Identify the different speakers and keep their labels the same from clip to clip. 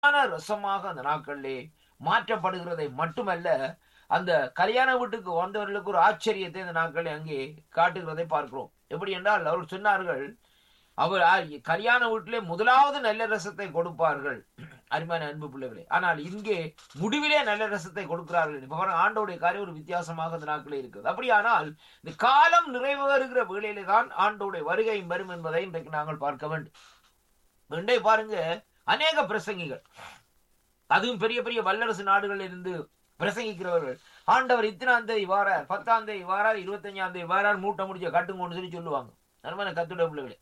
Speaker 1: சுவையான ரசமாக அந்த நாட்களிலே மாற்றப்படுகிறதை மட்டுமல்ல அந்த கல்யாண வீட்டுக்கு வந்தவர்களுக்கு ஒரு ஆச்சரியத்தை இந்த நாட்களில் அங்கே காட்டுகிறதை பார்க்கிறோம் எப்படி என்றால் அவர் சொன்னார்கள் அவர் ஆ- கல்யாண வீட்டிலே முதலாவது நல்ல ரசத்தை கொடுப்பார்கள் அருமையான அன்பு பிள்ளைகளே ஆனால் இங்கே முடிவிலே நல்ல ரசத்தை கொடுக்கிறார்கள் இப்ப பாருங்க, ஆண்டவருடைய காரியம் ஒரு வித்தியாசமாக இந்த நாட்களே இருக்குது அப்படியானால் இந்த காலம் நிறைவேறுகிற வேளையிலே தான் ஆண்டோடைய வருகையும் வரும் என்பதை இன்றைக்கு நாங்கள் பார்க்க வேண்டும் இன்றை பாருங்க அநேக பிரசங்கிகள் அதுவும் பெரிய பெரிய வல்லரசு நாடுகளில் இருந்து பிரசங்கிக்கிறவர்கள் ஆண்டவர் இத்தனாம் தேதி வாரார் பத்தாம் தேதி வாரார் இருபத்தஞ்சாம் தேதி வாரார் மூட்டை முடிச்ச கட்டுங்கன்னு சொல்லி சொல்லுவாங்க அருமையான கத்துட பிள்ளைகளே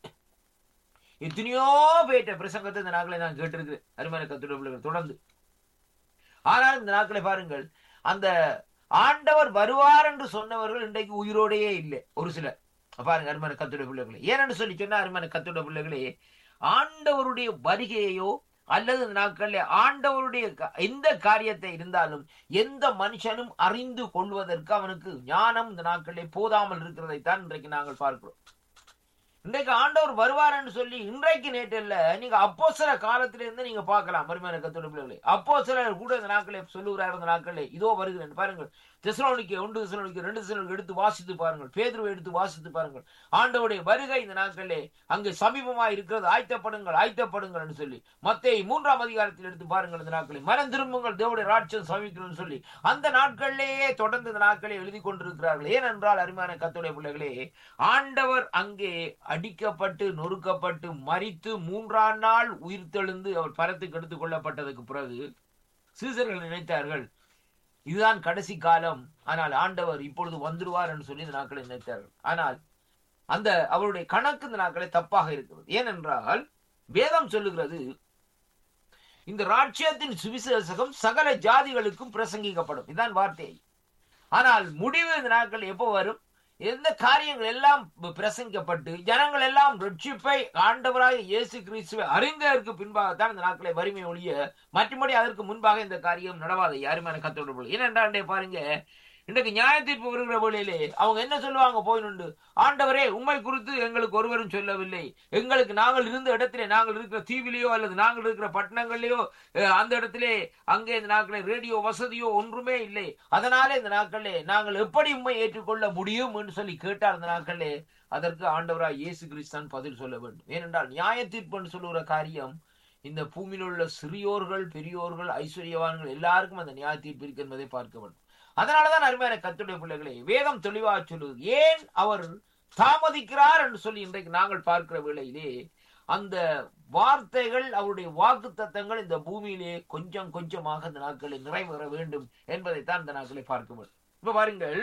Speaker 1: எத்தனையோ பேட்ட பிரசங்கத்தை இந்த நாட்களை நான் கேட்டிருக்கிறேன் அருமையான கத்துட பிள்ளைகள் தொடர்ந்து ஆனால் இந்த நாட்களை பாருங்கள் அந்த ஆண்டவர் வருவார் என்று சொன்னவர்கள் இன்றைக்கு உயிரோடையே இல்லை ஒரு சிலர் பாருங்க அருமையான கத்துட பிள்ளைகளே ஏனென்று சொல்லி சொன்னா அருமையான கத்துட பிள்ளைகளே ஆண்டவருடைய வருகையையோ அல்லது இந்த நாட்களில் ஆண்டவருடைய க- எந்த காரியத்தை இருந்தாலும் எந்த மனுஷனும் அறிந்து கொள்வதற்கு அவனுக்கு ஞானம் இந்த நாட்களிலே போதாமல் இருக்கிறதைத்தான் இன்றைக்கு நாங்கள் பார்க்கிறோம் இன்றைக்கு ஆண்டவர் வருவார் என்று சொல்லி இன்றைக்கு நேற்று இல்ல நீங்க அப்போ சில காலத்திலிருந்து நீங்க பார்க்கலாம் மறுமையான கத்தோட பிள்ளைகளை அப்போ சிலர் கூட இந்த நாட்களை சொல்லுகிறார் இந்த நாட்களே இதோ வருகிறேன் பாருங்கள் திசலோனிக்கு ஒன்று திசலோனிக்கு ரெண்டு திசலோனிக்கு எடுத்து வாசித்து பாருங்கள் பேதுருவை எடுத்து வாசித்து பாருங்கள் ஆண்டவருடைய வருகை இந்த நாட்களிலே அங்கு சமீபமாய் இருக்கிறது ஆயத்தப்படுங்கள் ஆயத்தப்படுங்கள் என்று சொல்லி மத்தேயு மூன்றாம் அதிகாரத்தில் எடுத்து பாருங்கள் இந்த நாட்களை மனம் திரும்புங்கள் தேவனுடைய ராட்சம் சமீபம் சொல்லி அந்த நாட்களிலேயே தொடர்ந்து இந்த நாட்களை எழுதி கொண்டிருக்கிறார்கள் ஏனென்றால் அருமையான கத்துடைய பிள்ளைகளே ஆண்டவர் அங்கே அடிக்கப்பட்டு நொறுக்கப்பட்டு மரித்து மூன்றாம் நாள் உயிர்த்தெழுந்து அவர் பரத்துக்கு எடுத்துக் கொள்ளப்பட்டதுக்கு பிறகு சீசர்கள் நினைத்தார்கள் இதுதான் கடைசி காலம் ஆனால் ஆண்டவர் இப்பொழுது வந்துடுவார் என்று சொல்லி இந்த நாட்களை நினைத்தார்கள் ஆனால் அந்த அவருடைய கணக்கு இந்த நாட்களை தப்பாக இருக்கிறது ஏனென்றால் வேதம் சொல்லுகிறது இந்த ராட்சியத்தின் சுவிசேஷகம் சகல ஜாதிகளுக்கும் பிரசங்கிக்கப்படும் இதான் வார்த்தை ஆனால் முடிவு இந்த நாட்கள் எப்போ வரும் எந்த காரியங்கள் எல்லாம் பிரசங்கிக்கப்பட்டு ஜனங்கள் எல்லாம் ரட்சிப்பை ஆண்டவராக இயேசு கிறிஸ்துவை அறிந்ததற்கு பின்பாகத்தான் இந்த நாட்களை வறுமை ஒழிய மற்றபடி அதற்கு முன்பாக இந்த காரியம் நடவாது யாருமே கத்தோடு போல ஏனென்றாண்டே பாருங்க இன்றைக்கு நியாய தீர்ப்பு வருகிற வேளையிலே அவங்க என்ன சொல்லுவாங்க போயினுண்டு ஆண்டவரே உண்மை குறித்து எங்களுக்கு ஒருவரும் சொல்லவில்லை எங்களுக்கு நாங்கள் இருந்த இடத்திலே நாங்கள் இருக்கிற தீவிலேயோ அல்லது நாங்கள் இருக்கிற பட்டணங்களிலேயோ அஹ், அந்த இடத்திலே அங்கே இந்த நாட்களே ரேடியோ வசதியோ ஒன்றுமே இல்லை அதனாலே இந்த நாட்களே நாங்கள் எப்படி உண்மை ஏற்றுக்கொள்ள முடியும் என்று சொல்லி கேட்டார் இந்த நாட்களே அதற்கு ஆண்டவராய் இயேசு கிறிஸ்தான் பதில் சொல்ல வேண்டும் ஏனென்றால் நியாய தீர்ப்புன்னு சொல்லுகிற காரியம் இந்த பூமியில் உள்ள சிறியோர்கள் பெரியோர்கள் ஐஸ்வர்யவான்கள் எல்லாருக்கும் அந்த நியாய தீர்ப்பு இருக்கு என்பதை பார்க்க வேண்டும் அதனாலதான் அருமையான கத்துடைய பிள்ளைகளே வேதம் தெளிவாக சொல்லுது ஏன் அவர் தாமதிக்கிறார் என்று சொல்லி இன்றைக்கு நாங்கள் பார்க்கிற வேளையிலே அந்த வார்த்தைகள் அவருடைய வாக்கு தத்தங்கள் இந்த பூமியிலே கொஞ்சம் கொஞ்சமாக இந்த நாட்களில் நிறைவேற வேண்டும் என்பதைத்தான் இந்த நாட்களை பார்க்க வேண்டும் இப்ப பாருங்கள்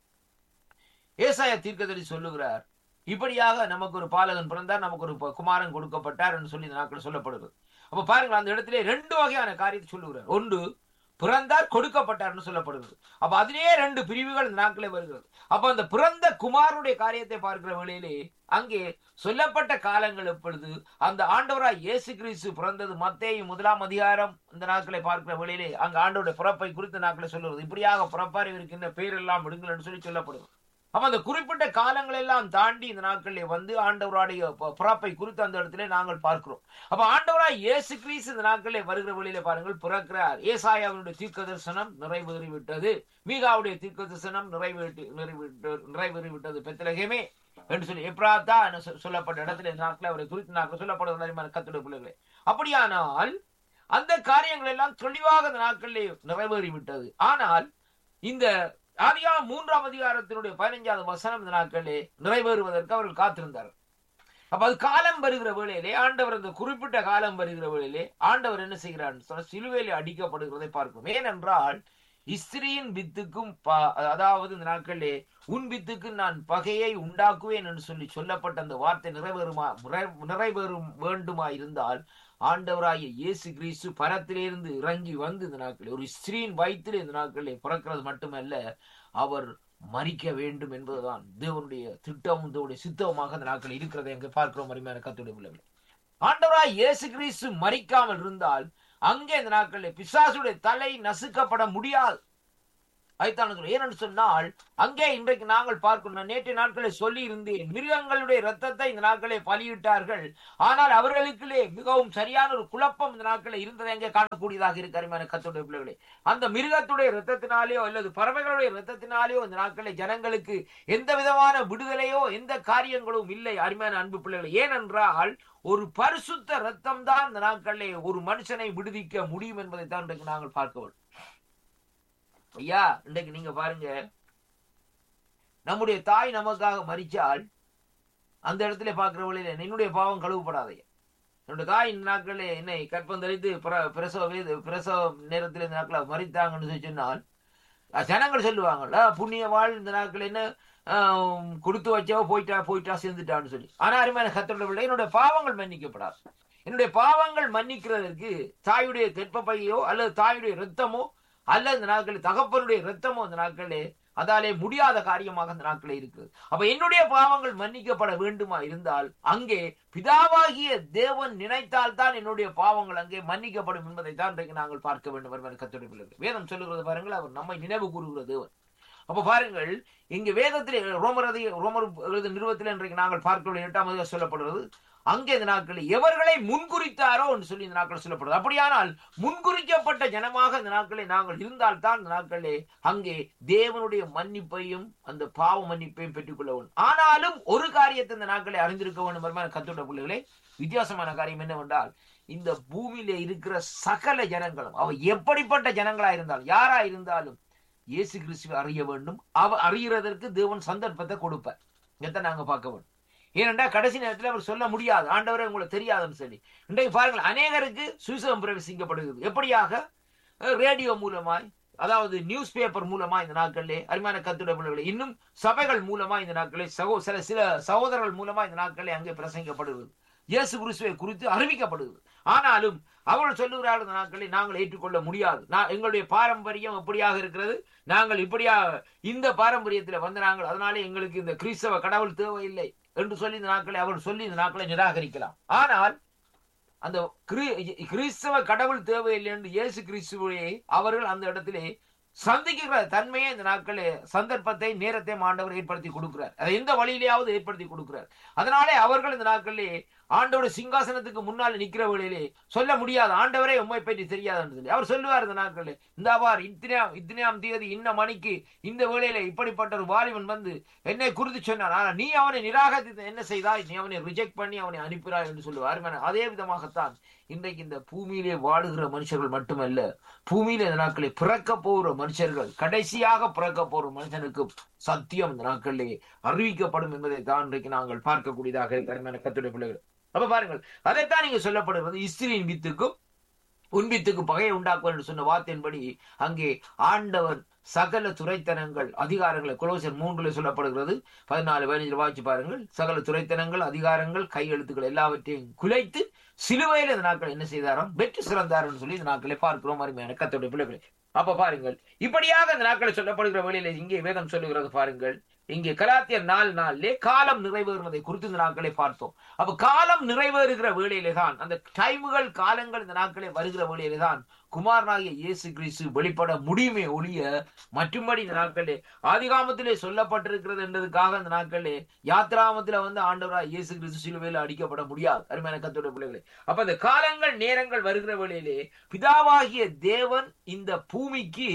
Speaker 1: ஏசாய தீர்க்கதரி சொல்லுகிறார் இப்படியாக நமக்கு ஒரு பாலகன் பிறந்தார் நமக்கு ஒரு ப- குமாரன் கொடுக்கப்பட்டார் என்று சொல்லி இந்த நாட்கள் சொல்லப்படுகிறது அப்ப பாருங்க அந்த இடத்திலே ரெண்டு வகையான காரியத்தை சொல்லுகிறார் ஒன்று பிறந்தார் கொடுக்கப்பட்டார்னு சொல்லப்படுகிறது அப்ப அதிலேயே ரெண்டு பிரிவுகள் இந்த நாட்களே வருகிறது அப்ப அந்த பிறந்த குமாரனுடைய காரியத்தை பார்க்கிற வேளையிலே அங்கே சொல்லப்பட்ட காலங்கள் எப்பொழுது அந்த ஆண்டவராய் இயேசு கிறிஸ்து பிறந்தது மத்தேயு முதலாம் அதிகாரம் இந்த நாட்களை பார்க்கிற வேளையிலே அங்க ஆண்டவருடைய பிறப்பை குறித்த நாட்களை சொல்லுவது இப்படியாக பிறப்பாரி இருக்கின்ற பேரெல்லாம் விடுங்கள் என்று சொல்லி சொல்லப்படுது அப்ப அந்த குறிப்பிட்ட காலங்கள் எல்லாம் தாண்டி இந்த நாட்களிலே வந்து ஆண்டவருடைய ப- பிறப்பை குறித்து அந்த இடத்திலே நாங்கள் பார்க்கிறோம் அப்ப ஆண்டவராய் இயேசு கிறிஸ்து இந்த நாட்களிலே வருகிற வழியிலே பாருங்கள் பிறக்கிறார் ஏசாயாவினுடைய தீர்க்க தரிசனம் நிறைவேறிவிட்டது மீகாவுடைய தீர்க்க தரிசனம் நிறைவேற்றி நிறைவேற்று நிறைவேறிவிட்டது பெத்தலகமே என்று சொல்லி எப்ராத்தா என சொ- சொல்லப்பட்ட இடத்துல இந்த நாட்களில் அவரை குறித்து நாட்கள் சொல்லப்படுவதாக கத்துடைய பிள்ளைகளே அப்படியானால் அந்த காரியங்கள் எல்லாம் தெளிவாக இந்த நாட்களிலே நிறைவேறிவிட்டது ஆனால் இந்த ஆதியாகமம் மூன்றாம் அதிகாரத்தினுடைய பதினைஞ்சாவது வசனம் இந்த நாட்களிலே நிறைவேறுவதற்கு அவர்கள் காத்திருந்தார்கள் அப்ப அது காலம் வருகிற வேளையிலே ஆண்டவர் அந்த குறிப்பிட்ட காலம் வருகிற வேளையிலே ஆண்டவர் என்ன செய்கிறார் சொன்ன சிலுவையிலே அடிக்கப்படுகிறதை பார்க்கும் ஏனென்றால் இஸ்திரியின் வித்துக்கும் ப- அதாவது இந்த நாட்களிலே உன் வித்துக்கு நான் பகையை உண்டாக்குவேன் என்று சொல்லி சொல்லப்பட்ட அந்த வார்த்தை நிறைவேறுமா நிறை- நிறைவேறும் வேண்டுமா இருந்தால் ஆண்டவராகிய இயேசு கிறிஸ்து பரத்திலிருந்து இறங்கி வந்து இந்த நாட்களில் ஒரு ஸ்திரீயின் வயிற்றில் இந்த நாட்களில் பிறக்கிறது மட்டுமல்ல அவர் மறிக்க வேண்டும் என்பதுதான் தேவனுடைய திட்டமும் தேவனுடைய சித்தமாக அந்த நாட்கள் இருக்கிறதை அங்கே பார்க்கிறோம் அருமையான கத்துடைய பிள்ளைகள் ஆண்டவராய் இயேசு கிறிஸ்து மறிக்காமல் இருந்தால் அங்கே இந்த நாட்களில் பிசாசுடைய தலை நசுக்கப்பட முடியாது அதைத்தான் சொல்றேன். ஏனென்று சொன்னால் அங்கே இன்றைக்கு நாங்கள் பார்க்கணும் நான் நேற்று நாட்களை சொல்லி இருந்தேன் மிருகங்களுடைய ரத்தத்தை இந்த நாட்களே பலியிட்டார்கள் ஆனால் அவர்களுக்குள்ளே மிகவும் சரியான ஒரு குழப்பம் இந்த நாட்களில் இருந்ததை அங்கே காணக்கூடியதாக இருக்கு அருமையான கத்துடைய பிள்ளைகளே அந்த மிருகத்துடைய ரத்தத்தினாலேயோ அல்லது பறவைகளுடைய ரத்தத்தினாலேயோ இந்த நாட்களில் ஜனங்களுக்கு எந்த விதமான விடுதலையோ எந்த காரியங்களும் இல்லை அருமையான அன்பு பிள்ளைகளே ஏனென்றால் ஒரு பரிசுத்த ரத்தம் தான் இந்த நாட்களிலே ஒரு மனுஷனை விடுவிக்க முடியும் என்பதை தான் இன்றைக்கு நாங்கள் பார்க்க வேண்டும் ஐயா இன்றைக்கு நீங்க பாருங்க நம்முடைய தாய் நமக்காக மறிச்சால் அந்த இடத்துல பார்க்கிற வழியில என்னுடைய பாவம் கழுவப்படாதையா என்னுடைய தாய் இந்த நாட்களில் என்னை கற்பந்தளித்து பிர- பிரசவ வேத பிரசவ நேரத்தில் இந்த நாட்களில் மறித்தாங்கன்னு சொல்லி சொன்னால் அஹ் ஜனங்கள் சொல்லுவாங்கல்ல புண்ணிய வாழ் இந்த நாட்கள் என்ன ஆஹ், கொடுத்து வச்சவோ போயிட்டா போயிட்டா சேர்ந்துட்டான்னு சொல்லி ஆனா அருமையான கத்தோட பிள்ளை என்னுடைய பாவங்கள் மன்னிக்கப்படாது என்னுடைய பாவங்கள் மன்னிக்கிறதற்கு தாயுடைய கற்பப்பையோ அல்லது தாயுடைய ரத்தமோ அல்லது இந்த நாட்களில் தகப்பனுடைய ரத்தமோ இந்த நாட்களே அதாலே முடியாத காரியமாக இந்த நாட்களே இருக்கு அப்ப என்னுடைய பாவங்கள் மன்னிக்கப்பட வேண்டுமா இருந்தால் அங்கே பிதாவாகிய தேவன் நினைத்தால் தான் என்னுடைய பாவங்கள் அங்கே மன்னிக்கப்படும் என்பதை தான் இன்றைக்கு நாங்கள் பார்க்க வேண்டும் வருவார் கத்தோடைய பிள்ளைகள் வேதம் சொல்லுகிறது பாருங்கள் அவர் நம்மை நினைவு கூறுகிற தேவன் அப்ப பாருங்கள் இங்கு வேதத்திலே ரோமர் அதிக ரோமர் எழுதிய நிறுவத்தில் இன்றைக்கு நாங்கள் பார்க்க எட்டாம் அதிகாரம் சொல்லப்படுறது அங்கே இந்த நாட்களில் எவர்களை முன்குறித்தாரோ என்று சொல்லி இந்த நாட்கள் சொல்லப்படுது அப்படியானால் முன்குறிக்கப்பட்ட ஜனமாக இந்த நாட்களை நாங்கள் இருந்தால் தான் இந்த நாட்களே அங்கே தேவனுடைய மன்னிப்பையும் அந்த பாவ மன்னிப்பையும் பெற்றுக்கொள்ள வேண்டும் ஆனாலும் ஒரு காரியத்தை இந்த நாட்களை அறிந்திருக்க வேண்டும் வருமான கத்துட்ட பிள்ளைகளே வித்தியாசமான காரியம் என்னவென்றால் இந்த பூமியில இருக்கிற சகல ஜனங்களும் அவ எப்படிப்பட்ட ஜனங்களா இருந்தாலும் யாரா இருந்தாலும் இயேசு கிறிஸ்துவை அறிய வேண்டும் அவ அறிகிறதற்கு தேவன் சந்தர்ப்பத்தை கொடுப்பார் இதைத்தான் நாங்க பார்க்க வேண்டும் ஏனென்றா கடைசி நேரத்தில் அவர் சொல்ல முடியாது ஆண்டவரே உங்களுக்கு தெரியாதுன்னு சொல்லி இன்றைக்கு பாருங்கள் அநேகருக்கு சுவிசகம் பிரவேசிக்கப்படுகிறது எப்படியாக அஹ், ரேடியோ மூலமாய் அதாவது நியூஸ் பேப்பர் மூலமா இந்த நாட்களிலே அருமையான கத்துட பிள்ளைகளை இன்னும் சபைகள் மூலமா இந்த நாட்களே சகோ சில சில சகோதரர்கள் மூலமா இந்த நாட்களே அங்கே பிரசங்கிக்கப்படுகிறது இயேசு கிறிஸ்துவை குறித்து அறிவிக்கப்படுகிறது ஆனாலும் அவர்கள் சொல்லுகிறார்கள் இந்த நாட்களை நாங்கள் ஏற்றுக்கொள்ள முடியாது நான் எங்களுடைய பாரம்பரியம் எப்படியாக இருக்கிறது நாங்கள் இப்படியா இந்த பாரம்பரியத்தில் வந்து நாங்கள் அதனாலே எங்களுக்கு இந்த கிறிஸ்தவ கடவுள் தேவையில்லை என்று சொல்லி இந்த நாட்களை அவர் சொல்லி இந்த நாட்களை நிராகரிக்கலாம் ஆனால் அந்த கிரி- கிறிஸ்தவ கடவுள் தேவையில்லை என்று இயேசு கிறிஸ்துவை அவர்கள் அந்த இடத்திலே சந்திக்கிற தன்மையை இந்த நாட்களே சந்தர்ப்பத்தை நேரத்தை ஆண்டவர் ஏற்படுத்தி கொடுக்கிறார் அதை எந்த வழியிலேயாவது ஏற்படுத்தி கொடுக்கிறார் அதனாலே அவர்கள் இந்த நாட்களிலே ஆண்டோட சிங்காசனத்துக்கு முன்னால் நிக்கிற வேளையிலே சொல்ல முடியாது ஆண்டவரே உண்மை பற்றி தெரியாதுன்னு சொல்லி அவர் சொல்லுவார் இந்த நாட்களில் இந்த அவார் இத்தனையாம் இத்தனையாம் தேதி இன்ன மணிக்கு இந்த வேளையில இப்படிப்பட்ட ஒரு வாலிபன் வந்து என்னை குறித்து சொன்னான் ஆனா நீ அவனை நிராகரித்து என்ன செய்தாய் நீ அவனை ரிஜெக்ட் பண்ணி அவனை அனுப்பினாய் என்று சொல்லுவார் அருமையான- அதே விதமாகத்தான் இன்றைக்கு இந்த பூமியிலே வாழுகிற மனுஷர்கள் மட்டுமல்ல பூமியில இந்த நாட்களில் பிறக்க போகிற மனுஷர்கள் கடைசியாக பிறக்க போகிற மனுஷனுக்கு சத்தியம் இந்த நாட்களிலே அறிவிக்கப்படும் என்பதை தான் இன்றைக்கு நாங்கள் பார்க்கக்கூடியதாக இருக்கிற அருமையான கத்துடைய பிள்ளைகள் அப்ப பாருங்கள் அதைத்தான் நீங்க சொல்லப்படுகிறது இஸ்திரியின் வித்துக்கும் உன் வித்துக்கு பகையை உண்டாக்குவார் என்று சொன்ன வார்த்தையின்படி அங்கே ஆண்டவன் சகல துறைத்தனங்கள் அதிகாரங்களை குலோசர் மூன்றுல சொல்லப்படுகிறது பதினாலு பதினஞ்சு வாய்ச்சி பாருங்கள் சகல துறைத்தனங்கள் அதிகாரங்கள் கையெழுத்துக்கள் எல்லாவற்றையும் குலைத்து சிலுவையில் இந்த நாட்கள் என்ன செய்தாராம் வெற்றி சிறந்தார்னு சொல்லி இந்த நாட்களை பார்க்கிறோம் அருமையான கத்தோடைய பிள்ளைகளை அப்ப பாருங்கள் இப்படியாக இந்த நாட்களை சொல்லப்படுகிற வழியில இங்கே வேதம் சொல்லுகிறது பாருங்கள் இங்கே கலாத்தியர் நாலு நாளிலே காலம் நிறைவேறுவதை குறித்து இந்த நாட்களை பார்த்தோம் அப்ப காலம் நிறைவேறுகிற வேளையிலே தான் அந்த டைமுகள் காலங்கள் இந்த நாட்களே வருகிற வேளையிலே தான் குமாரனாகிய இயேசு கிறிஸ்து வெளிப்பட முடியுமே ஒழிய மற்றும்படி இந்த நாட்களே ஆதிகாமத்திலே சொல்லப்பட்டிருக்கிறது என்றதுக்காக இந்த நாட்களே யாத்ராமத்துல வந்து ஆண்டவரா இயேசு கிறிஸ்து சிலுவையில் அடிக்கப்பட முடியாது அருமையான கத்தோட பிள்ளைகளே அப்ப அந்த காலங்கள் நேரங்கள் வருகிற வேளையிலே பிதாவாகிய தேவன் இந்த பூமிக்கு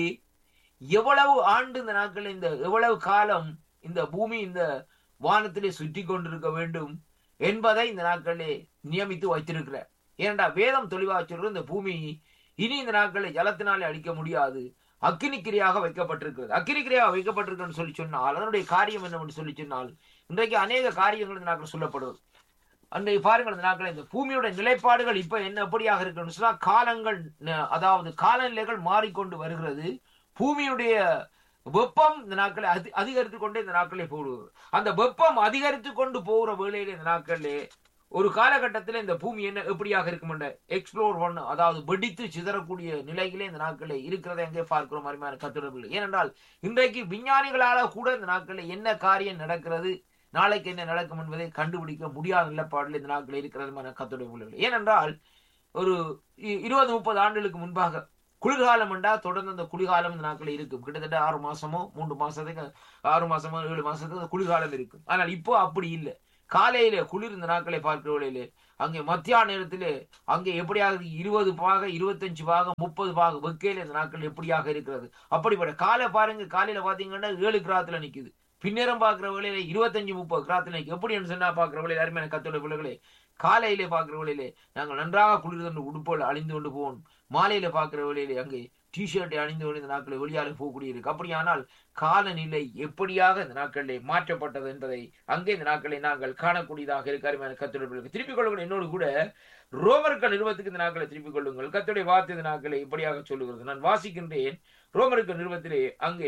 Speaker 1: எவ்வளவு ஆண்டு இந்த நாட்கள் இந்த எவ்வளவு காலம் இந்த பூமி இந்த வானத்திலே சுற்றி கொண்டிருக்க வேண்டும் என்பதை இந்த நாட்களிலே நியமித்து வைத்திருக்கிறார் ஏனென்றா வேதம் தெளிவாக சொல்றது இந்த பூமி இனி இந்த நாட்களில் ஜலத்தினாலே அழிக்க முடியாது அக்கினிக்கிரியாக வைக்கப்பட்டிருக்கிறது அக்கினிக்கிரியாக வைக்கப்பட்டிருக்குன்னு சொல்லி சொன்னால் அதனுடைய காரியம் என்னவென்று சொல்லி சொன்னால் இன்றைக்கு அநேக காரியங்கள் இந்த நாட்கள் சொல்லப்படுவது அன்றைக்கு பாருங்கள் இந்த நாட்கள் இந்த பூமியோட நிலைப்பாடுகள் இப்ப என்ன எப்படியாக இருக்குன்னு சொன்னா காலங்கள் ந- அதாவது காலநிலைகள் மாறிக்கொண்டு வருகிறது பூமியுடைய வெப்பம் இந்த நாட்களை அதி அதிகரித்து கொண்டே இந்த நாட்களே போடுவது அந்த வெப்பம் அதிகரித்து கொண்டு போகிற வேளையில இந்த நாட்களிலே ஒரு காலகட்டத்தில் இந்த பூமி என்ன எப்படியாக இருக்கும் எக்ஸ்ப்ளோர் பண்ண அதாவது வெடித்து சிதறக்கூடிய நிலையிலே இந்த நாட்களே இருக்கிறதை எங்கே பார்க்கிறோம் அருமையான கத்துடவில்லை ஏனென்றால் இன்றைக்கு விஞ்ஞானிகளால கூட இந்த நாட்களில் என்ன காரியம் நடக்கிறது நாளைக்கு என்ன நடக்கும் என்பதை கண்டுபிடிக்க முடியாத நிலப்பாடில் இந்த நாட்களில் இருக்கிறது கத்துடைய உள்ளவர்கள் ஏனென்றால் ஒரு இ- இருபது முப்பது ஆண்டுகளுக்கு முன்பாக குளிர்காலம் என்றா தொடர்ந்து அந்த குளிர்காலம் இந்த நாட்கள் இருக்கும் கிட்டத்தட்ட ஆறு மாசமோ மூன்று மாசத்துக்கு ஆறு மாசமோ ஏழு மாசத்துக்கு அந்த குளிர்காலம் இருக்கும் ஆனால் இப்போ அப்படி இல்லை காலையில குளிர் இந்த நாட்களை பார்க்கிற வேளையிலே அங்கே மத்தியான நேரத்திலே அங்கே எப்படியாக இருபது பாக இருபத்தஞ்சு பாகம் முப்பது பாகம் வெக்கையில இந்த நாட்கள் எப்படியாக இருக்கிறது அப்படிப்பட்ட காலை பாருங்க காலையில பாத்தீங்கன்னா ஏழு கிராத்துல நிக்குது பின்னேரம் பார்க்கிற வேளையில இருபத்தஞ்சு முப்பது கிராத்துல நிக்கு எப்படின்னு சொன்னா பார்க்கிற வேளையில அருமையான கத்தோட பிள்ளைகளே காலையிலே பார்க்கிற வேளையிலே நாங்கள் நன்றாக குளிர்ந்து உடுப்போல் அழிந்து கொண்டு போவோம் மாலையில பார்க்கிற வேளையிலே அங்கே டிஷர்ட்டை அணிந்து கொண்டு இந்த நாட்களில் வெளியால போகக்கூடிய இருக்கு அப்படியானால் காலநிலை எப்படியாக இந்த நாட்களிலே மாற்றப்பட்டது என்பதை அங்கே இந்த நாட்களை நாங்கள் காணக்கூடியதாக இருக்க அருமையான கத்தோட பிள்ளைகள் திருப்பிக் கொள்ளுங்கள் என்னோடு கூட ரோமர்கள் நிறுவத்துக்கு இந்த நாட்களை திருப்பிக் கொள்ளுங்கள் கத்துடைய வார்த்தை இந்த நாட்களை இப்படியாக சொல்லுகிறது நான் வாசிக்கின்றேன் ரோமர்கள் நிறுவத்திலே அங்கே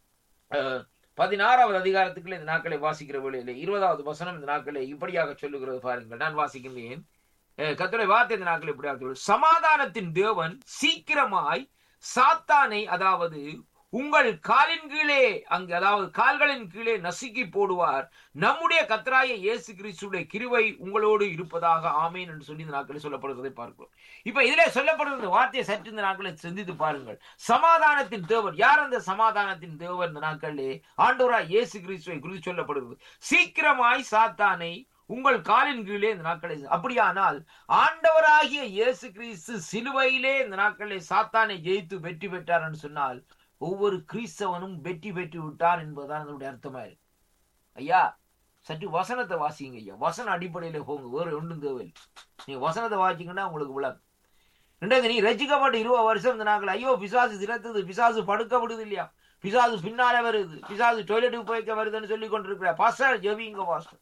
Speaker 1: அஹ், பதினாறாவது அதிகாரத்துக்குள்ள இந்த நாட்களை வாசிக்கிற வேளையிலே இருபதாவது வசனம் இந்த நாட்களை இப்படியாக சொல்லுகிறது பாருங்கள் நான் வாசிக்கின்றேன் அஹ், கர்த்தருடைய வார்த்தை இந்த நாட்களை இப்படியாக சொல்லுகிறது. சமாதானத்தின் தேவன் சீக்கிரமாய் சாத்தானை அதாவது உங்கள் காலின் கீழே அங்கு அதாவது கால்களின் கீழே நசுக்கி போடுவார் நம்முடைய கத்தராய இயேசு கிறிஸ்துடைய கிருவை உங்களோடு இருப்பதாக ஆமேன் என்று சொல்லி இந்த நாட்களில் சொல்லப்படுவதை பார்க்கிறோம் இப்ப இதிலே சொல்லப்படுகிற இந்த வார்த்தையை சற்று இந்த நாட்களை சிந்தித்து பாருங்கள் சமாதானத்தின் தேவன் யார் அந்த சமாதானத்தின் தேவன் இந்த நாட்களிலே ஆண்டவராய் இயேசு கிறிஸ்துவை குறித்து சொல்லப்படுகிறது சீக்கிரமாய் சாத்தானை உங்கள் காலின் கீழே இந்த நாட்களை அப்படியானால் ஆண்டவராகிய இயேசு கிறிஸ்து சிலுவையிலே இந்த நாட்களிலே சாத்தானை ஜெயித்து வெற்றி பெற்றார் என்று சொன்னால் ஒவ்வொரு கிறிஸ்தவனும் வெற்றி பெற்று விட்டார் என்பதுதான் அதனுடைய அர்த்தமா இருக்கு ஐயா சற்று வசனத்தை வாசிங்க ஐயா வசன அடிப்படையில போங்க வேறு ஒன்றும் தேவையில்லை நீங்க வசனத்தை வாசிங்கன்னா உங்களுக்கு விளங்கும் ரெண்டாவது நீ ரசிக்கப்பட்டு இருபது வருஷம் இந்த நாங்கள் ஐயோ பிசாசு திறத்துது பிசாசு படுக்க விடுது இல்லையா பிசாசு பின்னால வருது பிசாசு டொய்லெட்டுக்கு போய்க்க வருதுன்னு சொல்லி கொண்டிருக்கிற பாஸ்டர் ஜெபிங்க பாஸ்டர்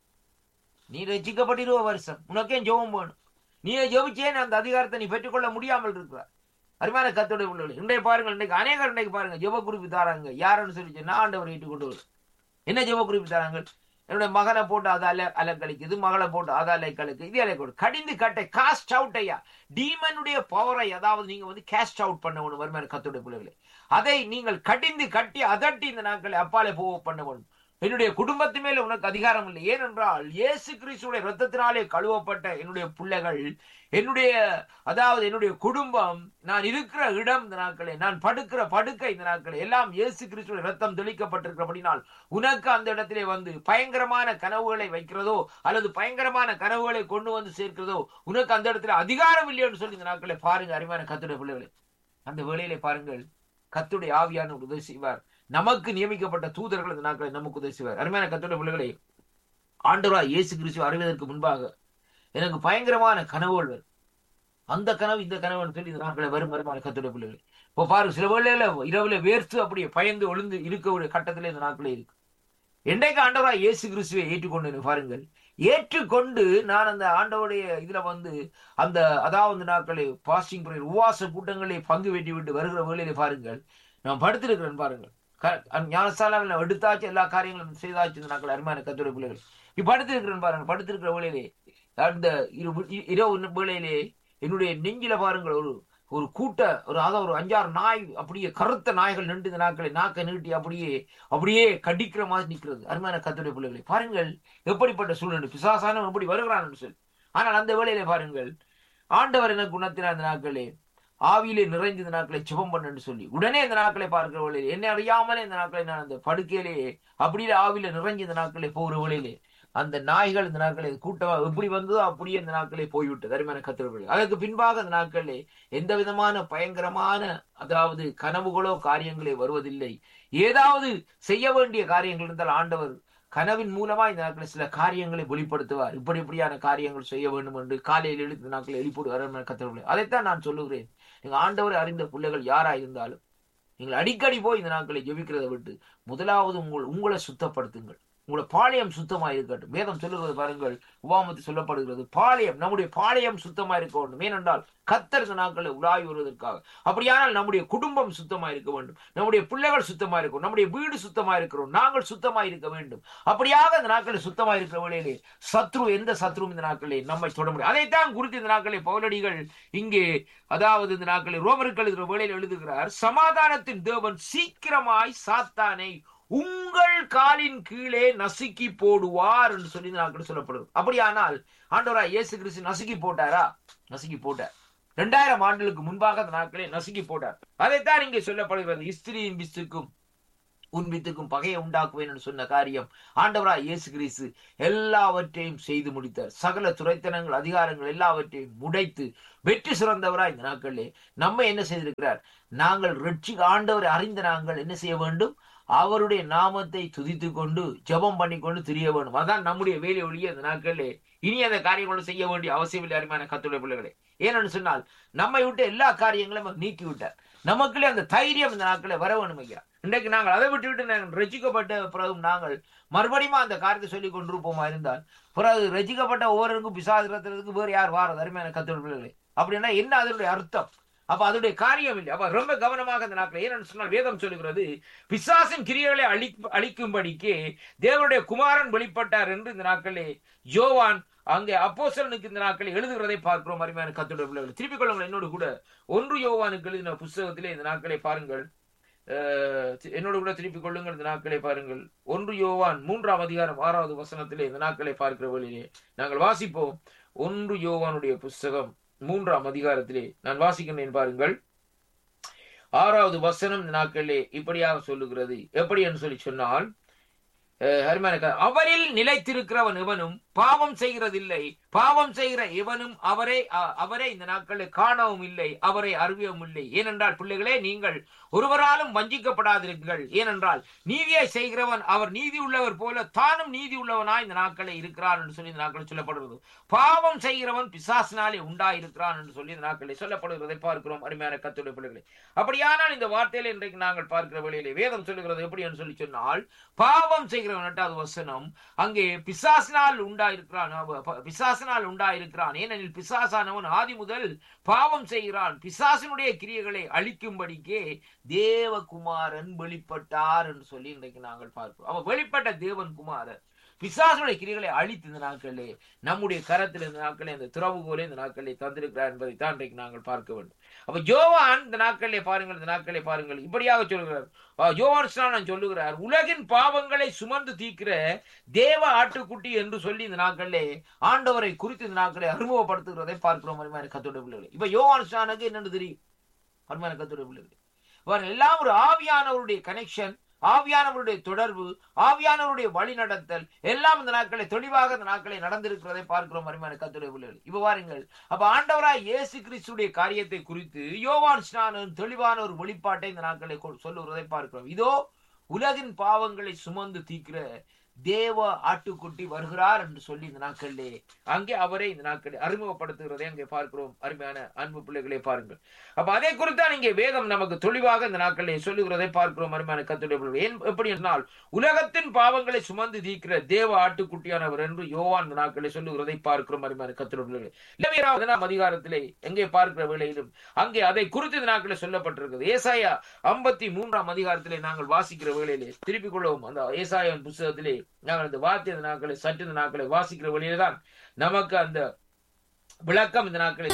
Speaker 1: நீ ரசிக்கப்பட்டு இருபது வருஷம் உனக்கே ஜெபம் வேணும் நீ ஜெபிச்சேன் அந்த அதிகாரத்தை நீ பெற்றுக்கொள்ள முடியாமல் இருக்கிறார் அருமையான கத்தோடைய பிள்ளைகள் இன்றைய பாருங்கள் இன்றைக்கு அநேகர் இன்றைக்கு பாருங்க ஜெப குறிப்பு தாராங்க யாருன்னு சொல்லி நான் ஆண்டவர் ஏற்றுக் கொண்டு வரும் என்ன ஜெப குறிப்பு தராங்க என்னுடைய மகனை போட்டு அதை அல அலக்கழிக்குது மகளை போட்டு அதை அலைக்கழிக்கு இது அலை கடிந்து கட்டை காஸ்ட் அவுட் ஐயா டீமனுடைய பவரை அதாவது நீங்க வந்து கேஸ்ட் அவுட் பண்ண வேணும் வருமான கத்தோடைய பிள்ளைகளை அதை நீங்கள் கடிந்து கட்டி அதட்டி இந்த நாட்களை அப்பாலே போக பண்ண வேணும் என்னுடைய குடும்பத்து மேல உனக்கு அதிகாரம் இல்லை ஏனென்றால் இயேசு கிறிஸ்துடைய ரத்தத்தினாலே கழுவப்பட்ட என்னுடைய பிள்ளைகள் என்னுடைய அதாவது என்னுடைய குடும்பம் நான் இருக்கிற இடம் இந்த நாட்களே நான் படுக்கிற படுக்கை இந்த நாட்களே எல்லாம் இயேசு கிறிஸ்துடைய ரத்தம் தெளிக்கப்பட்டிருக்கிறபடினால் உனக்கு அந்த இடத்திலே வந்து பயங்கரமான கனவுகளை வைக்கிறதோ அல்லது பயங்கரமான கனவுகளை கொண்டு வந்து சேர்க்கிறதோ உனக்கு அந்த இடத்துல அதிகாரம் இல்லையோன்னு சொல்லி இந்த நாட்களை பாருங்க அருமையான கத்துடைய பிள்ளைகளே அந்த வேளையிலே பாருங்கள் கத்துடைய ஆவியான உதவி செய்வார் நமக்கு நியமிக்கப்பட்ட தூதர்கள் இந்த நாட்களை நமக்கு உதவி செய்வார் அருமையான கத்துடைய பிள்ளைகளே ஆண்டவரா இயேசு கிறிஸ்து அறிவதற்கு முன்பாக எனக்கு பயங்கரமான கனவுகள் வரும் அந்த கனவு இந்த கனவுன்னு சொல்லி இந்த நாட்களை வரும் வருமான கத்துடைய பிள்ளைகள் இப்போ பாருங்க சில வேளையில இரவுல வேர்த்து அப்படியே பயந்து ஒளிந்து இருக்கக்கூடிய கட்டத்துல இந்த நாட்களே இருக்கு என்றைக்கு ஆண்டவரா இயேசு கிறிஸ்துவை ஏற்றுக்கொண்டு பாருங்கள் ஏற்றுக்கொண்டு நான் அந்த ஆண்டவருடைய இதுல வந்து அந்த அதாவது நாட்களை பாஸ்டிங் பிரேயர் உவாச கூட்டங்களை பங்கு வெட்டி விட்டு வருகிற வேளையில பாருங்கள் நான் படுத்திருக்கிறேன் பாருங்கள் ஞானசாலாவில் எடுத்தாச்சு எல்லா காரியங்களும் செய்தாச்சு இந்த நாட்கள் அருமையான கத்துரை பிள்ளைகள் இப்ப படுத்திருக்கிறேன் பாருங்க படுத்திருக்கிற வேளையிலே அந்த இரவு வேளையிலே என்னுடைய நெஞ்சில பாருங்கள் ஒரு ஒரு கூட்ட ஒரு அதாவது ஒரு அஞ்சாறு நாய் அப்படியே கருத்த நாய்கள் நின்று இந்த நாட்களை நாக்கை நீட்டி அப்படியே அப்படியே கடிக்கிற மாதிரி நிற்கிறது அருமையான கத்துடைய பிள்ளைகளை பாருங்கள் எப்படிப்பட்ட சூழ்நிலை பிசாசானம் எப்படி வருகிறான்னு சொல்லி ஆனால் அந்த வேளையிலே பாருங்கள் ஆண்டவர் எனக்கு குணத்தின அந்த நாட்களே ஆவியிலே நிறைந்து இந்த நாட்களை சுபம் பண்ணு சொல்லி உடனே இந்த நாட்களை பார்க்கிற வேளையிலே என்னை அறியாமலே இந்த நாட்களை நான் அந்த படுக்கையிலேயே அப்படியே ஆவியில நிறைஞ்சு இந்த நாட்களை போகிற வேளையிலே அந்த நாய்கள் இந்த நாட்களை கூட்டமா எப்படி வந்ததோ அப்படியே இந்த நாட்களே போய்விட்டது அருமையான கத்திரர்கள் அதற்கு பின்பாக அந்த நாட்களே எந்த விதமான பயங்கரமான அதாவது கனவுகளோ காரியங்களே வருவதில்லை ஏதாவது செய்ய வேண்டிய காரியங்கள் இருந்தால் ஆண்டவர் கனவின் மூலமா இந்த நாட்களில் சில காரியங்களை வெளிப்படுத்துவார் இப்படி இப்படியான காரியங்கள் செய்ய வேண்டும் என்று காலையில் எழுத்து நாட்கள் எழுப்பிடுவார் கத்திரர்கள் அதைத்தான் நான் சொல்லுகிறேன் நீங்க ஆண்டவரை அறிந்த பிள்ளைகள் யாரா இருந்தாலும் நீங்கள் அடிக்கடி போய் இந்த நாட்களை ஜெபிக்கிறதை விட்டு முதலாவது உங்கள் உங்களை சுத்தப்படுத்துங்கள் உங்களோட பாளையம் சுத்தமா இருக்கட்டும் வேதம் சொல்லுகிறது பாருங்கள் உபாமத்து சொல்லப்படுகிறது பாளையம் நம்முடைய பாளையம் சுத்தமா இருக்க வேண்டும் ஏனென்றால் கத்தர் நாட்களை உலாய் வருவதற்காக அப்படியானால் நம்முடைய குடும்பம் சுத்தமா இருக்க வேண்டும் நம்முடைய பிள்ளைகள் சுத்தமா இருக்கும் நம்முடைய வீடு சுத்தமா இருக்கிறோம் நாங்கள் சுத்தமா இருக்க வேண்டும் அப்படியாக இந்த நாட்களில் சுத்தமா இருக்கிற வேளையிலே சத்ரு எந்த சத்ருவும் இந்த நாட்களே நம்மை தொட முடியும் அதைத்தான் குறித்து இந்த நாட்களை பௌலடிகள் இங்கே அதாவது இந்த நாட்களை ரோமர்கள் இருக்கிற வேளையில் எழுதுகிறார் சமாதானத்தின் தேவன் சீக்கிரமாய் சாத்தானை உங்கள் காலின் கீழே நசுக்கி போடுவார் என்று சொல்லி நாட்கள் சொல்லப்படுது அப்படியானால் ஆண்டவரா இயேசு கிறிஸ்து நசுக்கி போட்டாரா நசுக்கி போட்டார் இரண்டாயிரம் ஆண்டுகளுக்கு முன்பாக அந்த நாட்களை நசுக்கி போட்டார் அதைத்தான் இங்கே சொல்லப்படுகிறது இஸ்திரியின் வித்துக்கும் உன் வித்துக்கும் பகையை உண்டாக்குவேன் என்று சொன்ன காரியம் ஆண்டவராய் இயேசு கிறிஸ்து எல்லாவற்றையும் செய்து முடித்தார் சகல துறைத்தனங்கள் அதிகாரங்கள் எல்லாவற்றையும் முடைத்து வெற்றி சிறந்தவராய் இந்த நாட்களிலே நம்ம என்ன செய்திருக்கிறார் நாங்கள் ரட்சி ஆண்டவரை அறிந்த நாங்கள் என்ன செய்ய வேண்டும் அவருடைய நாமத்தை துதித்து கொண்டு ஜெபம் பண்ணி கொண்டு திரிய வேண்டும் அதான் நம்முடைய வேலை ஒழிய இந்த நாட்களிலே இனி அந்த காரியங்களை செய்ய வேண்டிய அவசியம் இல்லை அருமையான கத்துடைய பிள்ளைகளே ஏனென்று சொன்னால் நம்மை விட்டு எல்லா காரியங்களையும் அவர் நீக்கி விட்டார் நமக்குள்ளே அந்த தைரியம் இந்த நாட்களில் வர வேணும் ஐயா இன்றைக்கு நாங்கள் அதை விட்டு விட்டு நாங்கள் ரசிக்கப்பட்ட பிறகும் நாங்கள் மறுபடியும் அந்த காரியத்தை சொல்லி கொண்டிருப்போமா இருந்தால் பிறகு ரசிக்கப்பட்ட ஒவ்வொருக்கும் பிசாதிரத்துறதுக்கு வேறு யார் வாரது அருமையான கத்துடைய பிள்ளைகளே அப்படின்னா என்ன அதனுடைய அர்த்தம் அப்ப அதனுடைய காரியம் இல்லை அப்ப ரொம்ப கவனமாக அந்த நாட்கள் ஏன்னு சொன்னால் வேதம் சொல்லுகிறது பிசாசின் கிரியைகளை அழி அழிக்கும்படிக்கு தேவனுடைய குமாரன் வெளிப்பட்டார் என்று இந்த நாட்களே யோவான் அங்கே அப்போசலனுக்கு இந்த நாட்களில் எழுதுகிறதை பார்க்கிறோம் அருமையான கத்துடைய பிள்ளைகள் திருப்பிக் கொள்ளுங்கள் என்னோடு கூட ஒன்று யோவானுக்கு எழுதின புஸ்தகத்திலே இந்த நாட்களை பாருங்கள் என்னோடு கூட திருப்பிக் கொள்ளுங்கள் இந்த நாட்களை பாருங்கள் ஒன்று யோவான் மூன்றாம் அதிகாரம் ஆறாவது வசனத்திலே இந்த நாட்களை பார்க்கிற வழியிலே நாங்கள் வாசிப்போம் ஒன்று யோவானுடைய புஸ்தகம் மூன்றாம் அதிகாரத்திலே நான் வாசிக்கின்றேன் பாருங்கள் ஆறாவது வசனம் இந்த நாட்களிலே இப்படியாக சொல்லுகிறது எப்படி என்று சொல்லி சொன்னால் அவரில் நிலைத்திருக்கிறவன் இவனும் பாவம் செய்கிறதில்லை பாவம் செய்கிற இவனும் அவரை அவரை இந்த நாட்களில் காணவும் இல்லை அவரை அறிவியவும் இல்லை ஏனென்றால் பிள்ளைகளே நீங்கள் ஒருவராலும் வஞ்சிக்கப்படாதிருங்கள் ஏனென்றால் நீதியை செய்கிறவன் அவர் நீதி உள்ளவர் போல தானும் நீதி உள்ளவனாய் இந்த நாட்களில் இருக்கிறான் என்று சொல்லி இந்த நாட்களில் சொல்லப்படுகிறது பாவம் செய்கிறவன் பிசாசினாலே உண்டாயிருக்கிறான் என்று சொல்லி இந்த நாட்களில் சொல்லப்படுகிறதை பார்க்கிறோம் அருமையான கத்துடைய பிள்ளைகளை அப்படியானால் இந்த வார்த்தையில இன்றைக்கு நாங்கள் பார்க்கிற வழியிலே வேதம் சொல்லுகிறது எப்படி என்று சொல்லி சொன்னால் பாவம் செய்கிறவன் எட்டாவது வசனம் அங்கே பிசாசினால் உண்டாயிருக்கிறான் பிசாசினால் உண்டாயிருக்கிறான் ஏனெனில் பிசாசானவன் ஆதி முதல் பாவம் செய்கிறான் பிசாசினுடைய கிரியைகளை அழிக்கும்படிக்கே தேவகுமாரன் வெளிப்பட்டார் என்று சொல்லி இன்றைக்கு நாங்கள் பார்க்கிறோம் அவ வெளிப்பட்ட தேவன் குமாரன் பிசாசுடைய கிரிகளை அழித்து இந்த நாட்களிலே நம்முடைய கரத்தில் இந்த நாட்களே இந்த துறவுகோலே இந்த நாட்களிலே தந்திருக்கிறார் என்பதை தான் இன்றைக்கு நாங்கள் பார்க்க வேண்டும் அப்ப ஜோவான் இந்த நாட்களிலே பாருங்கள் இந்த நாட்களை பாருங்கள் இப்படியாக சொல்லுகிறார் ஜோவான் ஸ்நானம் சொல்லுகிறார் உலகின் பாவங்களை சுமந்து தீக்கிற தேவ ஆட்டுக்குட்டி என்று சொல்லி இந்த நாட்களிலே ஆண்டவரை குறித்து இந்த நாட்களை அறிமுகப்படுத்துகிறதை பார்க்கிறோம் அருமையான கத்தோட பிள்ளைகளை இப்ப யோவான் ஸ்நானுக்கு என்னன்னு தெரியும் அருமையான கத்தோட பிள்ளைகளை எல்லாம் ஒரு ஆவியானவருடைய கனெக்ஷன் ஆவியானவருடைய தொடர்பு ஆவியானவருடைய வழி நடத்தல் எல்லாம் இந்த நாட்களை தெளிவாக இந்த நாட்களை நடந்திருக்கிறதை பார்க்கிறோம் அருமையான கத்துடைய பிள்ளைகள் இப்ப பாருங்கள் அப்ப ஆண்டவராய் இயேசு கிறிஸ்துடைய காரியத்தை குறித்து யோவான் ஸ்நானன் தெளிவான ஒரு வெளிப்பாட்டை இந்த நாட்களை சொல்லுகிறதை பார்க்கிறோம் இதோ உலகின் பாவங்களை சுமந்து தீக்கிற தேவ ஆட்டுக்குட்டி வருகிறார் என்று சொல்லி இந்த நாட்களிலே அங்கே அவரை இந்த நாட்களில் அறிமுகப்படுத்துகிறதை அங்கே பார்க்கிறோம் அருமையான அன்பு பிள்ளைகளை பாருங்கள் அப்ப அதை குறித்தான் இங்கே வேதம் நமக்கு தெளிவாக இந்த நாட்களிலே சொல்லுகிறதை பார்க்கிறோம் அருமையான கத்துடைய பிள்ளைகள் எப்படி என்றால் உலகத்தின் பாவங்களை சுமந்து தீக்கிற தேவ ஆட்டுக்குட்டியானவர் என்று யோவான் இந்த நாட்களை சொல்லுகிறதை பார்க்கிறோம் அருமையான கத்துடைய பிள்ளைகள் பதினாம் அதிகாரத்திலே எங்கே பார்க்கிற வேளையிலும் அங்கே அதை குறித்து இந்த நாட்களில் சொல்லப்பட்டிருக்கிறது ஏசாயா ஐம்பத்தி மூன்றாம் அதிகாரத்திலே நாங்கள் வாசிக்கிற வேளையிலே திருப்பிக் கொள்வோம் அந்த ஏசாயன் புஸ்தகத்திலே நாங்கள் அந்த வார்த்தை நாட்களை சற்று இந்த நாட்களை வாசிக்கிற வழியில தான் நமக்கு அந்த விளக்கம் இந்த நாட்களை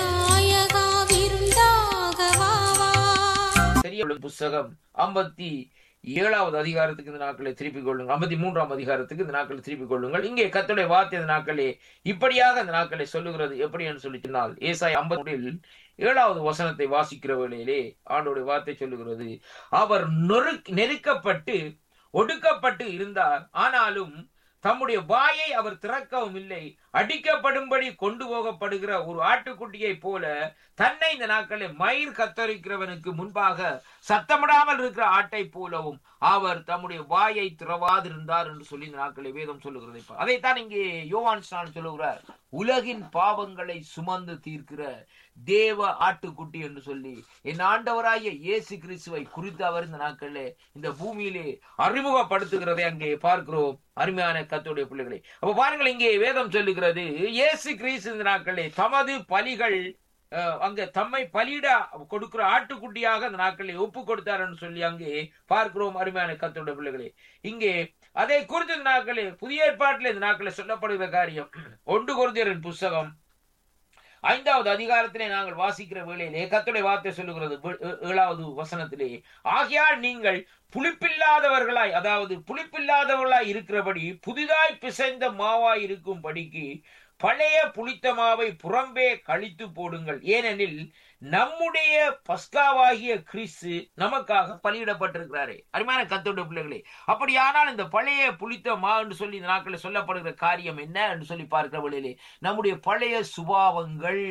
Speaker 1: தெரிய புஸ்தகம் ஐம்பத்தி ஏழாவது அதிகாரத்துக்கு இந்த நாட்களை திருப்பிக் கொள்ளுங்கள் ஐம்பத்தி மூன்றாம் அதிகாரத்துக்கு இந்த நாட்களை திருப்பிக் கொள்ளுங்கள் இங்கே கத்துடைய வார்த்தை இந்த நாட்களே இப்படியாக அந்த நாட்களை சொல்லுகிறது எப்படி என்று சொல்லி சொன்னால் ஏசாய் ஐம்பதில் ஏழாவது வசனத்தை வாசிக்கிற வேளையிலே ஆண்டோடைய வார்த்தை சொல்லுகிறது அவர் நெருக்கப்பட்டு ஒடுக்கப்பட்டு இருந்தார் ஆனாலும் தம்முடைய வாயை அவர் திறக்கவும் இல்லை அடிக்கப்படும்படி கொண்டு போகப்படுகிற ஒரு ஆட்டுக்குட்டியை போல தன்னை இந்த நாட்களில் மயிர் கத்தரிக்கிறவனுக்கு முன்பாக சத்தமிடாமல் இருக்கிற ஆட்டை போலவும் அவர் தம்முடைய வாயை திறவாதிருந்தார் என்று சொல்லி இந்த நாட்களை வேதம் சொல்லுகிறது அதைத்தான் இங்கே யோவான் ஸ்நான் சொல்லுகிறார் உலகின் பாவங்களை சுமந்து தீர்க்கிற தேவ ஆட்டுக்குட்டி என்று சொல்லி என் ஆண்டவராகிய இயேசு கிறிஸ்துவை குறித்து அவர் இந்த நாட்களிலே இந்த பூமியிலே அறிமுகப்படுத்துகிறதை அங்கே பார்க்கிறோம் அருமையான கத்துடைய பிள்ளைகளை அப்ப பாருங்கள் இங்கே வேதம் சொல்லுகிறது இயேசு கிறிஸ்து இந்த நாட்களிலே தமது பலிகள் அங்க தம்மை பலியிட கொடுக்கிற ஆட்டுக்குட்டியாக அந்த நாட்களில் ஒப்பு கொடுத்தார் சொல்லி அங்கே பார்க்கிறோம் அருமையான கத்தோட பிள்ளைகளே இங்கே அதை குறித்து இந்த நாட்களில் புதிய ஏற்பாட்டில் இந்த நாட்களில் சொல்லப்படுகிற காரியம் ஒன்று குருதியரின் புஸ்தகம் ஐந்தாவது அதிகாரத்திலே நாங்கள் வாசிக்கிற வேளையிலே கத்துடைய வார்த்தை சொல்லுகிறது ஏழாவது வசனத்திலே ஆகையால் நீங்கள் புளிப்பில்லாதவர்களாய் அதாவது புளிப்பில்லாதவர்களாய் இருக்கிறபடி புதிதாய் பிசைந்த மாவாய் இருக்கும் படிக்கு பழைய புளித்த மாவை புறம்பே கழித்து போடுங்கள் ஏனெனில் நம்முடைய பஸ்காவாகிய கிறிஸ்து நமக்காக பலியிடப்பட்டிருக்கிறாரே அருமையான கத்தோட பிள்ளைகளே அப்படியானால் இந்த பழைய புளித்த மா என்று சொல்லி இந்த நாட்களில் சொல்லப்படுகிற காரியம் என்ன என்று சொல்லி பார்க்கிற வழியிலே நம்முடைய பழைய சுபாவங்கள்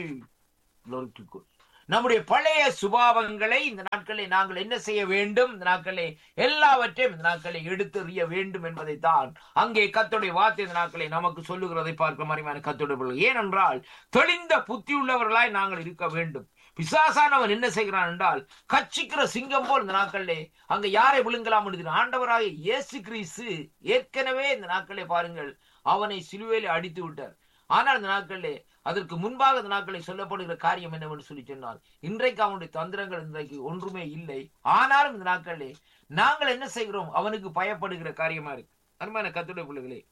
Speaker 1: நம்முடைய பழைய சுபாவங்களை இந்த நாட்களை நாங்கள் என்ன செய்ய வேண்டும் இந்த நாட்களை எல்லாவற்றையும் இந்த நாட்களை எடுத்தெறிய வேண்டும் என்பதை தான் அங்கே கத்துடைய வார்த்தை இந்த நாட்களை நமக்கு சொல்லுகிறதை பார்க்க மாதிரியான கத்துடைய ஏனென்றால் தெளிந்த புத்தி உள்ளவர்களாய் நாங்கள் இருக்க வேண்டும் பிசாசானவன் என்ன செய்கிறான் என்றால் கச்சிக்கிற சிங்கம் போல் இந்த நாட்களிலே அங்க யாரை விழுங்கலாம் என்று ஆண்டவராக இயேசு கிறிஸ்து ஏற்கனவே இந்த நாட்களை பாருங்கள் அவனை சிலுவையில் அடித்து விட்டார் ஆனால் இந்த நாட்களிலே அதற்கு முன்பாக இந்த நாட்களில் சொல்லப்படுகிற காரியம் என்னவென்று சொல்லி சொன்னால் இன்றைக்கு அவனுடைய தந்திரங்கள் இன்றைக்கு ஒன்றுமே இல்லை ஆனாலும் இந்த நாட்களிலே நாங்கள் என்ன செய்கிறோம் அவனுக்கு பயப்படுகிற காரியமா இருக்கு அருமையான கத்துடைய பிள்ளைகளே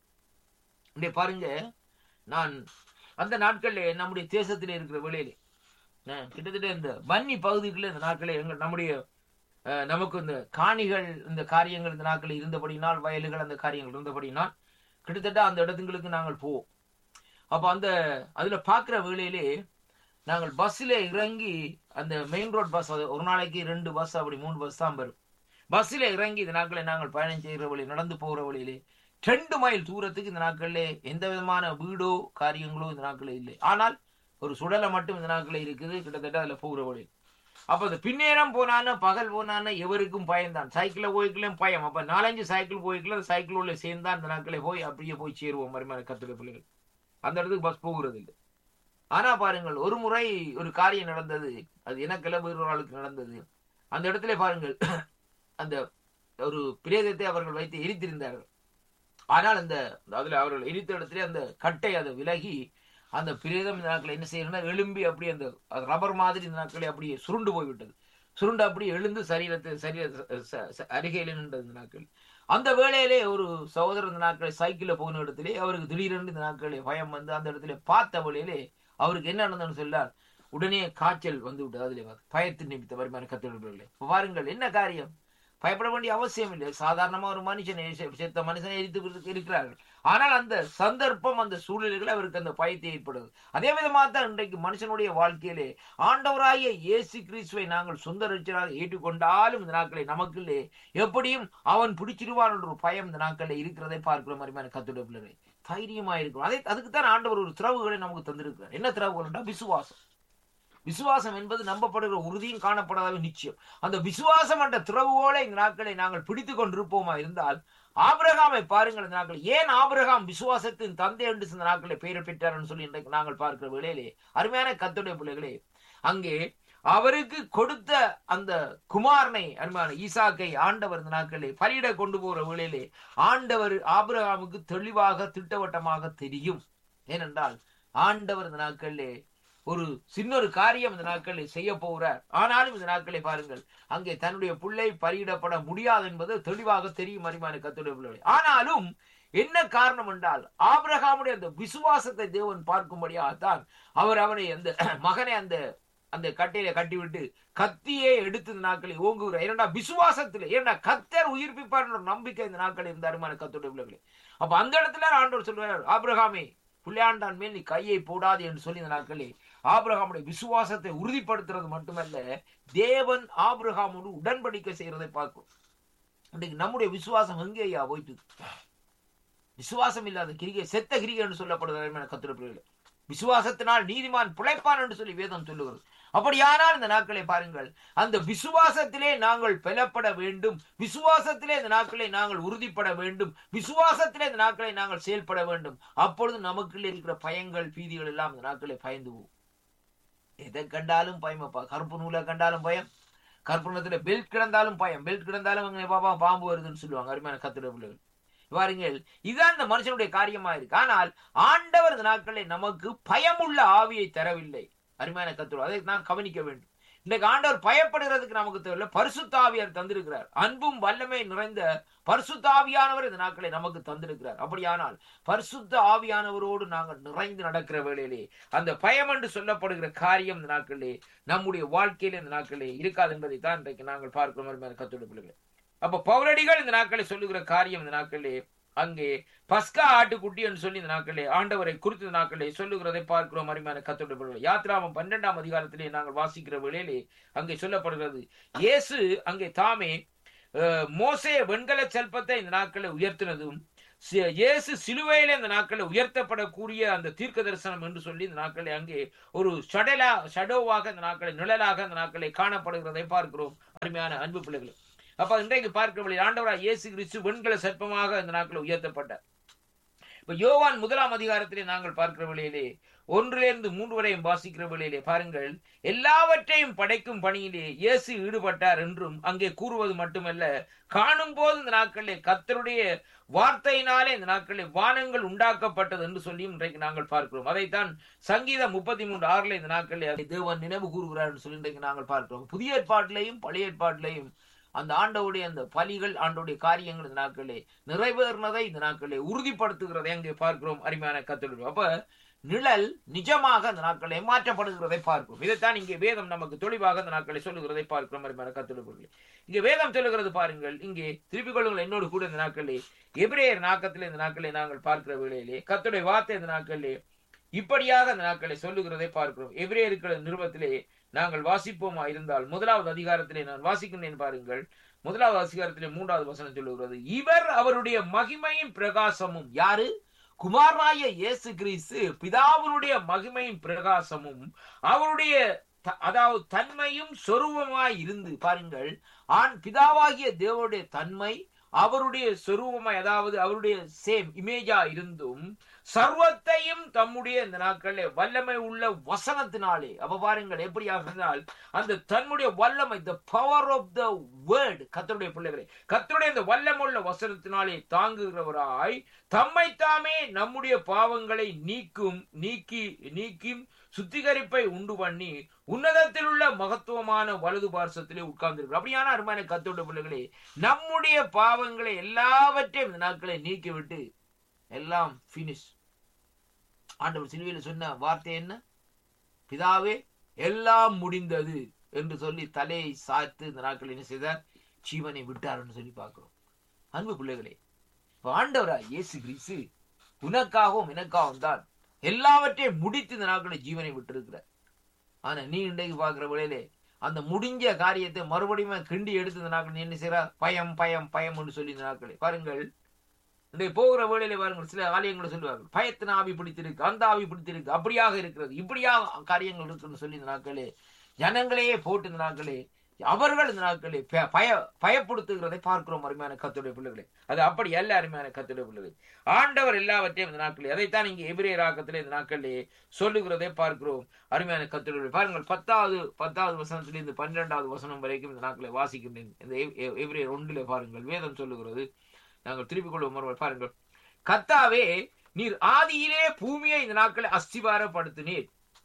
Speaker 1: இங்கே பாருங்க நான் அந்த நாட்களிலே நம்முடைய தேசத்திலே இருக்கிற வெளியிலே கிட்டத்தட்ட இந்த வன்னி பகுதிகளில் இந்த நாட்களே எங்கள் நம்முடைய நமக்கு இந்த காணிகள் இந்த காரியங்கள் இந்த நாட்களில் இருந்தபடினால் வயல்கள் அந்த காரியங்கள் இருந்தபடினால் கிட்டத்தட்ட அந்த இடத்துங்களுக்கு நாங்கள் போவோம் அப்போ அந்த அதுல பாக்குற வேளையிலே நாங்கள் பஸ்ல இறங்கி அந்த மெயின் ரோட் பஸ் ஒரு நாளைக்கு ரெண்டு பஸ் அப்படி மூணு பஸ் தான் வரும் பஸ்ல இறங்கி இந்த நாட்களை நாங்கள் பயணம் செய்கிற வழி நடந்து போகிற வழியிலே ரெண்டு மைல் தூரத்துக்கு இந்த நாட்களிலே எந்த விதமான வீடோ காரியங்களோ இந்த நாட்களில் இல்லை ஆனால் ஒரு சுடலை மட்டும் இந்த நாட்களில் இருக்குது கிட்டத்தட்ட அதுல போகிற வழி அப்ப அந்த பின்னேரம் போனான பகல் போனான எவருக்கும் பயம்தான் சைக்கிள்ல போய்க்கலையும் பயம் அப்ப நாலஞ்சு சைக்கிள் போய்க்கல சைக்கிள் உள்ள சேர்ந்தா அந்த நாட்களை போய் அப்படியே போய் சேருவோம் மறுமையான கத்துட பிள்ளைகள் அந்த இடத்துக்கு பஸ் போகிறது இல்லை ஆனா பாருங்கள் ஒரு முறை ஒரு காரியம் நடந்தது அது எனக்கு ஆளுக்கு நடந்தது அந்த இடத்துல பாருங்கள் அந்த ஒரு பிரேதத்தை அவர்கள் வைத்து எரித்திருந்தார்கள் ஆனால் அந்த அதுல அவர்கள் எரித்த இடத்துல அந்த கட்டை அதை விலகி அந்த பிரேதம் இந்த நாட்கள் என்ன செய்யணும்னா எழும்பி அப்படியே அந்த ரப்பர் மாதிரி இந்த நாட்களை அப்படியே சுருண்டு போய்விட்டது சுருண்டு அப்படியே எழுந்து சரீரத்தை சரீர அருகையில் நின்றது இந்த நாட்கள் அந்த வேளையிலே ஒரு சகோதரர் இந்த நாட்களை சைக்கிள்ல போன இடத்திலே அவருக்கு திடீரென்று இந்த நாட்களே பயம் வந்து அந்த இடத்துல பார்த்த வழியிலே அவருக்கு என்ன நடந்ததுன்னு சொல்லார் உடனே காய்ச்சல் வந்து விட்டது அதுல பயத்து நிமித்த வருமான கத்துடைய பாருங்கள் என்ன காரியம் பயப்பட வேண்டிய அவசியம் இல்லை சாதாரணமா ஒரு மனுஷனை செத்த மனுஷனை எரித்து இருக்கிறார்கள் ஆனால் அந்த சந்தர்ப்பம் அந்த சூழ்நிலைகள் அவருக்கு அந்த பயத்தை ஏற்படுது அதே விதமாக தான் இன்றைக்கு மனுஷனுடைய வாழ்க்கையிலே ஆண்டவராகிய இயேசு கிறிஸ்துவை நாங்கள் சொந்த ரட்சராக ஏற்றுக்கொண்டாலும் இந்த நாட்களை நமக்குள்ளே எப்படியும் அவன் பிடிச்சிருவான் என்ற ஒரு பயம் இந்த நாட்களில் இருக்கிறதை பார்க்கிற மாதிரி கத்துடைய பிள்ளைகளை தைரியமா இருக்கும் அதே அதுக்கு தான் ஆண்டவர் ஒரு திறவுகளை நமக்கு தந்திருக்கிறார் என்ன திறவுகள் விசுவாசம் விசுவாசம் என்பது நம்பப்படுகிற உறுதியும் காணப்படாத நிச்சயம் அந்த விசுவாசம் என்ற திறவுகோலை இந்த நாட்களை நாங்கள் பிடித்து கொண்டிருப்போமா இருந்தால் ஆபிரகாமை பாருங்கள் இந்த நாட்கள் ஏன் ஆபிரகாம் விசுவாசத்தின் தந்தை என்று இந்த நாட்களை பெயர் பெற்றார்னு சொல்லி இன்றைக்கு நாங்கள் பார்க்கிற வேளையிலே அருமையான கத்துடைய பிள்ளைகளே அங்கே அவருக்கு கொடுத்த அந்த குமாரனை அருமையான ஈசாக்கை ஆண்டவர் இந்த நாட்களே பலியிட கொண்டு போகிற வேளையிலே ஆண்டவர் ஆபிரகாமுக்கு தெளிவாக திட்டவட்டமாக தெரியும் ஏனென்றால் ஆண்டவர் இந்த நாட்களிலே ஒரு சின்ன ஒரு காரியம் இந்த நாட்களில் செய்ய போகிறார் ஆனாலும் இந்த நாட்களை பாருங்கள் அங்கே தன்னுடைய பிள்ளை பலியிடப்பட முடியாது என்பது தெளிவாக தெரியும் அறிமான கத்துடைய பிள்ளை ஆனாலும் என்ன காரணம் என்றால் ஆபிரகாமுடைய அந்த விசுவாசத்தை தேவன் பார்க்கும்படியாகத்தான் அவர் அவனை அந்த மகனை அந்த அந்த கட்டையில கட்டிவிட்டு கத்தியே எடுத்து இந்த நாட்களை ஓங்குகிறார் ஏன்னா விசுவாசத்துல ஏன்னா கத்தர் உயிர்ப்பிப்பார் நம்பிக்கை இந்த நாட்கள் இருந்தாருமான கத்துடைய பிள்ளைகளே அப்ப அந்த இடத்துல ஆண்டவர் சொல்றார் ஆபிரகாமே பிள்ளையாண்டான் மேல் நீ கையை போடாது என்று சொல்லி இந்த நாட்களே ஆபிரகாமுடைய விசுவாசத்தை உறுதிப்படுத்துறது மட்டுமல்ல தேவன் ஆபிரகாமோடு உடன்படிக்கை செய்யறதை பார்க்கும் இன்னைக்கு நம்முடைய விசுவாசம் எங்கே ஐயா போயிட்டு விசுவாசம் இல்லாத கிரிகை செத்த கிரிகை என்று சொல்லப்படுகிற கத்துர பிள்ளைகள் விசுவாசத்தினால் நீதிமான் பிழைப்பான் என்று சொல்லி வேதம் சொல்லுகிறது அப்படியானால் இந்த நாட்களை பாருங்கள் அந்த விசுவாசத்திலே நாங்கள் பெலப்பட வேண்டும் விசுவாசத்திலே இந்த நாட்களை நாங்கள் உறுதிப்பட வேண்டும் விசுவாசத்திலே இந்த நாட்களை நாங்கள் செயல்பட வேண்டும் அப்பொழுது நமக்குள்ள இருக்கிற பயங்கள் பீதிகள் எல்லாம் இந்த நாட்களை பயந்து போகும் எதை கண்டாலும் பயமப்பா கருப்பு நூலை கண்டாலும் பயம் கற்பூரத்துல பெல்ட் கிடந்தாலும் பயம் பெல்ட் கிடந்தாலும் அங்கே பாப்பா பாம்பு வருதுன்னு சொல்லுவாங்க அருமையான கத்துட பிள்ளைகள் பாருங்கள் இதுதான் இந்த மனுஷனுடைய காரியமா இருக்கு ஆனால் ஆண்டவர் இந்த நாட்களில் நமக்கு பயமுள்ள ஆவியை தரவில்லை அருமையான கத்துரு அதை நான் கவனிக்க வேண்டும் இன்னைக்கு ஆண்டவர் பயப்படுகிறதுக்கு நமக்கு தேவையில்ல பரிசுத்தாவியார் தந்திருக்கிறார் அன்பும் வல்லமை நிறைந்த பரிசுத்தாவியானவர் இந்த நாட்களை நமக்கு தந்திருக்கிறார் அப்படியானால் பரிசுத்த ஆவியானவரோடு நாங்கள் நிறைந்து நடக்கிற வேளையிலே அந்த பயம் என்று சொல்லப்படுகிற காரியம் இந்த நாட்களிலே நம்முடைய வாழ்க்கையில இந்த நாட்களிலே இருக்காது என்பதை தான் இன்றைக்கு நாங்கள் பார்க்கிற மாதிரி கத்துடைய பிள்ளைகளை அப்ப பௌரடிகள் இந்த நாட்களை சொல்லுகிற காரியம் இந்த நாட்களிலே அங்கே பஸ்கா ஆட்டுக்குட்டி என்று சொல்லி இந்த நாட்களே ஆண்டவரை குறித்த நாட்களே சொல்லுகிறதை பார்க்கிறோம் அருமையான கத்தோட யாத்ராமம் பன்னெண்டாம் அதிகாரத்திலே நாங்கள் வாசிக்கிற வேளையிலே அங்கே சொல்லப்படுகிறது இயேசு அங்கே தாமே அஹ், மோசே வெண்கல செல்பத்தை இந்த நாட்களை உயர்த்தினதும் சி- இயேசு சிலுவையில இந்த நாட்களை உயர்த்தப்படக்கூடிய அந்த தீர்க்க தரிசனம் என்று சொல்லி இந்த நாட்களை அங்கே ஒரு ஷடலா ஷடோவாக இந்த நாட்களை நிழலாக இந்த நாட்களை காணப்படுகிறதை பார்க்கிறோம் அருமையான அன்பு பிள்ளைகள் அப்ப இன்றைக்கு பார்க்கிறவர்கள் ஆண்டவராக இயேசு கிறிஸ்து வெண்கல சர்ப்பமாக இந்த நாட்களை உயர்த்தப்பட்டார் இப்ப யோவான் முதலாம் அதிகாரத்திலே நாங்கள் பார்க்கிற வேளையிலே ஒன்றிலிருந்து மூன்று வரையும் வாசிக்கிற வேளையிலே பாருங்கள் எல்லாவற்றையும் படைக்கும் பணியிலே இயேசு ஈடுபட்டார் என்றும் அங்கே கூறுவது மட்டுமல்ல காணும் போது இந்த நாட்களிலே கர்த்தருடைய வார்த்தையினாலே இந்த நாட்களில் வானங்கள் உண்டாக்கப்பட்டது என்று சொல்லியும் இன்றைக்கு நாங்கள் பார்க்கிறோம் அதைத்தான் சங்கீதம் முப்பத்தி மூன்று ஆறுல இந்த நாட்களில் அதை தேவன் நினைவு கூறுகிறார் என்று சொல்லி இன்றைக்கு நாங்கள் பார்க்கிறோம் புதிய ஏற்பாட்டிலையும் பழைய ஏற்பாட்டிலையும் அந்த ஆண்டவுடைய அந்த பலிகள் ஆண்டவுடைய காரியங்கள் இந்த நாட்களே நிறைவேறினதை இந்த நாட்களே உறுதிப்படுத்துகிறதை அங்கே பார்க்கிறோம் அருமையான கத்தொழில் அப்ப நிழல் நிஜமாக அந்த நாட்களே மாற்றப்படுகிறதை பார்க்கிறோம் இதைத்தான் இங்கே வேதம் நமக்கு தெளிவாக அந்த நாட்களை சொல்லுகிறதை பார்க்கிறோம் அருமையான கத்தொழில் இங்கே வேதம் சொல்லுகிறது பாருங்கள் இங்கே திருப்பிக் கொள்ளுங்கள் என்னோடு கூட இந்த நாட்களே எபிரேயர் நாக்கத்திலே இந்த நாட்களை நாங்கள் பார்க்கிற வேளையிலே கர்த்தருடைய வார்த்தை இந்த நாட்களிலே இப்படியாக அந்த நாட்களை சொல்லுகிறதை பார்க்கிறோம் எபிரேயர்கள் நிறுவத்திலே நாங்கள் வாசிப்போமா இருந்தால் முதலாவது அதிகாரத்திலே நான் வாசிக்கின்றேன் பாருங்கள் முதலாவது அதிகாரத்திலே மூன்றாவது வசனம் சொல்லுகிறது இவர் அவருடைய மகிமையின் பிரகாசமும் யாரு குமாரனாய இயேசு கிறிஸ்து பிதாவினுடைய மகிமையின் பிரகாசமும் அவருடைய த- அதாவது தன்மையும் சொரூபமாய் இருந்து பாருங்கள் ஆண் பிதாவாகிய தேவனுடைய தன்மை அவருடைய சொரூபமாய் அதாவது அவருடைய சேம் இமேஜா இருந்தும் சர்வத்தையும் தம்முடைய இந்த நாட்களில் வல்லமை உள்ள வசனத்தினாலே அப்ப பாருங்கள் எப்படியாக இருந்தால் அந்த தன்னுடைய வல்லமை the power of the word கத்தருடைய பிள்ளைகளே கத்தருடைய இந்த வல்லமுள்ள வசனத்தினாலே தாங்குகிறவராய் தம்மைத்தாமே நம்முடைய பாவங்களை நீக்கும் நீக்கி நீக்கும் சுத்திகரிப்பை உண்டு பண்ணி உன்னதத்தில் உள்ள மகத்துவமான வலது பார்சத்திலே உட்கார்ந்திருக்கிறார் அப்படியான அருமையான கத்தோட பிள்ளைகளே நம்முடைய பாவங்களை எல்லாவற்றையும் இந்த நாட்களை நீக்கிவிட்டு எல்லாம் பினிஷ் ஆண்டவர் சிலுவையில் சொன்ன வார்த்தை என்ன பிதாவே எல்லாம் முடிந்தது என்று சொல்லி தலையை சாய்த்து இந்த நாட்கள் என்ன செய்தார் ஜீவனை விட்டார்னு சொல்லி பார்க்கிறோம் அன்பு பிள்ளைகளே இப்ப ஆண்டவரா இயேசு கிறிஸ்து உனக்காகவும் எனக்காகவும் தான் எல்லாவற்றையும் முடித்து இந்த நாட்களை ஜீவனை விட்டிருக்கிறார் ஆனா நீ இன்றைக்கு பார்க்கிற வேளையிலே அந்த முடிஞ்ச காரியத்தை மறுபடியும் கிண்டி எடுத்து இந்த நாட்கள் நீ என்ன செய்யறா பயம் பயம் பயம் என்று சொல்லி இந்த நாட்களை பாருங்கள் இன்றைக்கு போகிற வேளையில பாருங்கள் சில ஆலயங்களை சொல்லுவார்கள் பயத்தின ஆவி பிடித்திருக்கு அந்த ஆவி பிடித்திருக்கு அப்படியாக இருக்கிறது இப்படியாக காரியங்கள் இருக்குன்னு சொல்லி இந்த நாட்களே ஜனங்களையே போட்டு இந்த நாட்களே அவர்கள் இந்த நாட்களே பய- பய பயப்படுத்துகிறதை பார்க்கிறோம் அருமையான கத்துடைய பிள்ளைகளே அது அப்படி அல்ல அருமையான கத்துடைய பிள்ளைகளே ஆண்டவர் எல்லாவற்றையும் இந்த நாட்களே அதைத்தான் இங்கே எபிரேயர் ஆக்கத்திலே இந்த நாட்களிலே சொல்லுகிறதை பார்க்கிறோம் அருமையான கத்துடைய பாருங்கள் பத்தாவது பத்தாவது வசனத்திலிருந்து பன்னிரெண்டாவது வசனம் வரைக்கும் இந்த நாட்களை வாசிக்கின்றேன் இந்த எவ்- எவ்- எபிரேயர் ஒன்றிலே பாருங்கள் வேதம் சொல்லுகிறது நாங்கள் திருப்பிக் கொள்வோம் ஒருவர் பாருங்கள் கத்தாவே நீர் ஆதியிலே பூமியை இந்த நாட்களை அஸ்திவாரப்படுத்தினீர்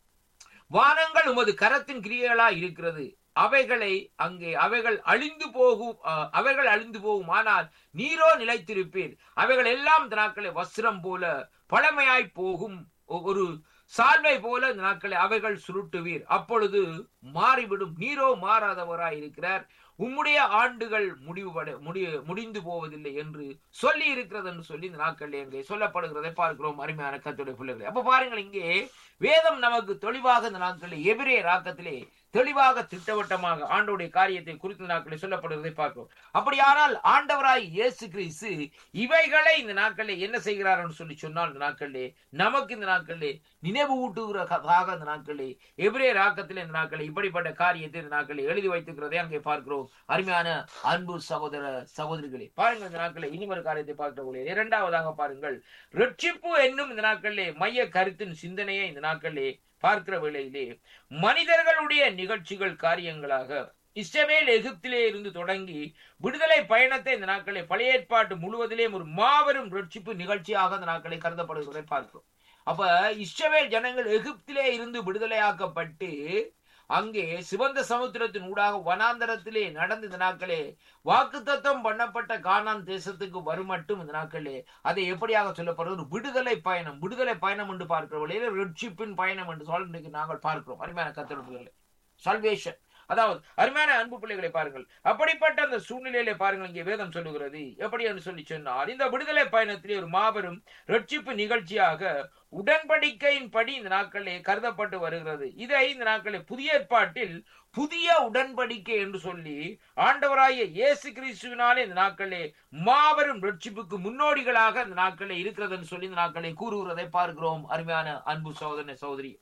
Speaker 1: வானங்கள் உமது கரத்தின் கிரியைகளா இருக்கிறது அவைகளை அங்கே அவைகள் அழிந்து போகும் அஹ், அவைகள் அழிந்து போகும் ஆனால் நீரோ நிலைத்திருப்பீர் அவைகள் எல்லாம் இந்த நாட்களை வஸ்திரம் போல பழமையாய் போகும் ஒ- ஒரு சால்வை போல இந்த நாட்களை அவைகள் சுருட்டுவீர் அப்பொழுது மாறிவிடும் நீரோ மாறாதவராய் இருக்கிறார் உம்முடைய ஆண்டுகள் முடிவு முடிய முடிந்து போவதில்லை என்று சொல்லி இருக்கிறது என்று சொல்லி இந்த நாட்களில் எங்கே சொல்லப்படுகிறதை பார்க்கிறோம் அருமையான கத்துடைய பிள்ளைகளை அப்ப பாருங்கள் இங்கே வேதம் நமக்கு தெளிவாக இந்த நாட்களில் எபிரே ராக்கத்திலே தெளிவாக திட்டவட்டமாக ஆண்டோடைய காரியத்தை குறித்த நாட்களில் சொல்லப்படுவதை பார்க்கிறோம் அப்படியானால் ஆண்டவராய் இயேசு கிறிஸ்து இவைகளை இந்த நாட்களில் என்ன செய்கிறார் என்று சொல்லி சொன்னால் இந்த நாட்களிலே நமக்கு இந்த நாட்களிலே நினைவு ஊட்டுகிறதாக இந்த நாட்களிலே எபிரே ராக்கத்தில் இந்த நாட்களில் இப்படிப்பட்ட காரியத்தை இந்த நாட்களில் எழுதி வைத்துக்கிறதை அங்கே பார்க்கிறோம் அருமையான அன்பு சகோதர சகோதரிகளே பாருங்கள் இந்த நாட்களில் இனிமொரு காரியத்தை பார்க்கிறவர்களே இரண்டாவதாக பாருங்கள் ரட்சிப்பு என்னும் இந்த நாட்களிலே மைய கருத்தின் சிந்தனையை இந்த நாட்களிலே பார்க்கிற வேளையிலே மனிதர்களுடைய நிகழ்ச்சிகள் காரியங்களாக இஸ்ரவேல் எகிப்திலே இருந்து தொடங்கி விடுதலை பயணத்தை இந்த நாட்களை பழைய ஏற்பாட்டு முழுவதிலே ஒரு மாபெரும் ரட்சிப்பு நிகழ்ச்சியாக இந்த நாட்களை கருதப்படுவதை பார்க்கிறோம் அப்ப இஸ்ரவேல் ஜனங்கள் எகிப்திலே இருந்து விடுதலையாக்கப்பட்டு அங்கே சிவந்த சமுத்திரத்தின் ஊடாக வனாந்தரத்திலே நடந்த இந்த நாட்களே வாக்குத்தத்தம் பண்ணப்பட்ட கானான் தேசத்துக்கு வருமட்டும் இந்த நாட்களே அதை எப்படியாக சொல்லப்படுறது ஒரு விடுதலை பயணம் விடுதலை பயணம் என்று பார்க்கிற வழியில ரட்சிப்பின் பயணம் என்று சொல்ல இன்றைக்கு நாங்கள் பார்க்கிறோம் அருமையான கத்தெடுப்புகளை சல்வேஷன் அதாவது அருமையான அன்பு பிள்ளைகளை பாருங்கள் அப்படிப்பட்ட அந்த சூழ்நிலையிலே பாருங்கள் இங்கே வேதம் சொல்லுகிறது எப்படி என்று சொல்லி சொன்னால் இந்த விடுதலை பயணத்திலே ஒரு மாபெரும் ரட்சிப்பு நிகழ்ச்சியாக உடன்படிக்கையின் படி இந்த நாட்களிலே கருதப்பட்டு வருகிறது இதை இந்த நாட்களில் புதிய ஏற்பாட்டில் புதிய உடன்படிக்கை என்று சொல்லி ஆண்டவராய இயேசு கிறிஸ்துவினாலே இந்த நாட்களிலே மாபெரும் ரட்சிப்புக்கு முன்னோடிகளாக இந்த நாட்களில் இருக்கிறதுன்னு சொல்லி இந்த நாட்களை கூறுகிறதை பார்க்கிறோம் அருமையான அன்பு சோதனை சோதரி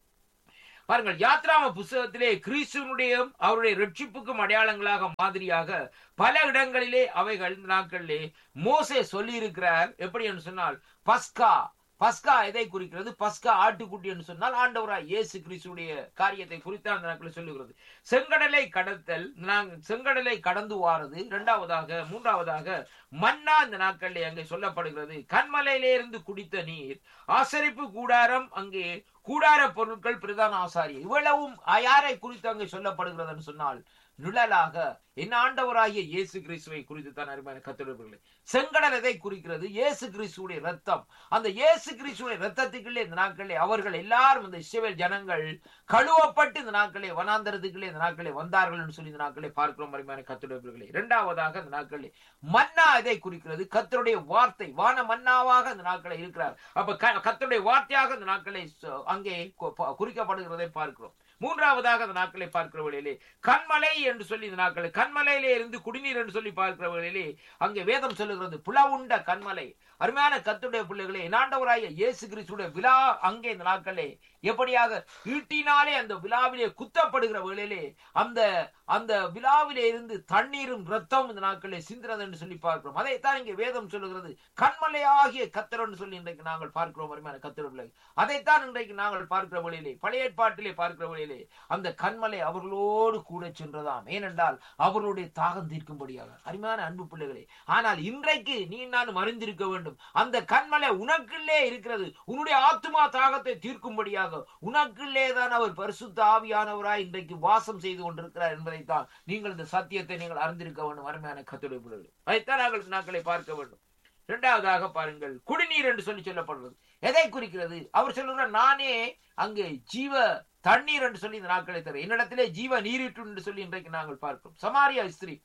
Speaker 1: பாருங்கள் யாத்ராம புஸ்தகத்திலே கிறிஸ்துவனுடைய அவருடைய ரட்சிப்புக்கும் அடையாளங்களாக மாதிரியாக பல இடங்களிலே அவைகள் இந்த நாட்களிலே மோசே சொல்லி இருக்கிறார் எப்படி என்று சொன்னால் பஸ்கா பஸ்கா எதை குறிக்கிறது பஸ்கா ஆட்டுக்குட்டி என்று சொன்னால் ஆண்டவராய் இயேசு கிறிஸ்துடைய காரியத்தை குறித்து அந்த நாட்களில் சொல்லுகிறது செங்கடலை கடத்தல் செங்கடலை கடந்து வாரது இரண்டாவதாக மூன்றாவதாக மன்னா இந்த நாட்களில் அங்கே சொல்லப்படுகிறது கண்மலையிலே இருந்து குடித்த நீர் ஆசரிப்பு கூடாரம் அங்கே கூடார பொருட்கள் பிரதான ஆசாரி இவ்வளவும் யாரை குறித்து அங்கே சொல்லப்படுகிறது சொன்னால் நிழலாக என் ஆண்டவராகிய இயேசு கிறிஸ்துவை குறித்து தான் அருமையான கத்துடர்களே செங்கடல் எதை குறிக்கிறது இயேசு கிறிஸ்துடைய ரத்தம் அந்த இயேசு கிறிஸ்துடைய ரத்தத்துக்குள்ளே இந்த நாட்களே அவர்கள் எல்லாரும் இந்த இஸ்ரவேல் ஜனங்கள் கழுவப்பட்டு இந்த நாட்களே வனாந்தரத்துக்குள்ளே இந்த நாட்களே வந்தார்கள் என்று சொல்லி இந்த நாட்களே பார்க்கிறோம் அருமையான கத்துடர்களே இரண்டாவதாக இந்த நாட்களே மன்னா எதை குறிக்கிறது கத்தருடைய வார்த்தை வான மன்னாவாக இந்த நாட்களை இருக்கிறார் அப்ப கத்தருடைய வார்த்தையாக இந்த நாட்களை அங்கே குறிக்கப்படுகிறதை பார்க்கிறோம் மூன்றாவதாக அந்த நாட்களை பார்க்கிற வழியிலே கண்மலை என்று சொல்லி இந்த நாட்களை கண்மலையிலே இருந்து குடிநீர் என்று சொல்லி பார்க்கிற வழியிலே அங்கே வேதம் சொல்லுகிறது புலவுண்ட கண்மலை அருமையான கத்துடைய பிள்ளைகளே என்னாண்டவராய இயேசு கிறிஸ்துடைய விழா அங்கே இந்த நாட்களே எப்படியாக ஈட்டினாலே அந்த விழாவிலே குத்தப்படுகிற வேளையிலே அந்த அந்த விழாவிலே இருந்து தண்ணீரும் ரத்தம் இந்த நாட்களே சிந்துறது என்று சொல்லி பார்க்கிறோம் அதைத்தான் இங்கே வேதம் சொல்லுகிறது கண்மலையாகிய கத்தர் என்று சொல்லி இன்றைக்கு நாங்கள் பார்க்கிறோம் அருமையான கத்திரவில்லை அதைத்தான் இன்றைக்கு நாங்கள் பார்க்கிற வழியிலே பழைய ஏற்பாட்டிலே பார்க்கிற வழியிலே அந்த கண்மலை அவர்களோடு கூட சென்றதாம் ஏனென்றால் அவர்களுடைய தாகம் தீர்க்கும்படியாக அருமையான அன்பு பிள்ளைகளே ஆனால் இன்றைக்கு நீ நான் அறிந்திருக்க வேண்டும் அந்த கண்மலை உனக்குள்ளே இருக்கிறது உன்னுடைய ஆத்மா தாகத்தை தீர்க்கும்படியாக உனக்குள்ளே தான் அவர் பரிசுத்த ஆவியானவராய் இன்றைக்கு வாசம் செய்து கொண்டிருக்கிறார் என்பதைத்தான் நீங்கள் இந்த சத்தியத்தை நீங்கள் அறிந்திருக்க வேண்டும் அருமையான கத்துடைய பிள்ளைகள் அதைத்தான் நாங்கள் நாட்களை பார்க்க வேண்டும் இரண்டாவதாக பாருங்கள் குடிநீர் என்று சொல்லி சொல்லப்படுறது எதை குறிக்கிறது அவர் சொல்லுகிறார் நானே அங்கே ஜீவ தண்ணீர் என்று சொல்லி இந்த நாட்களை தர என்னிடத்திலே ஜீவ நீரிட்டு என்று சொல்லி இன்றைக்கு நாங்கள் பார்க்கிறோம் சமாரியா ஸ்திரீ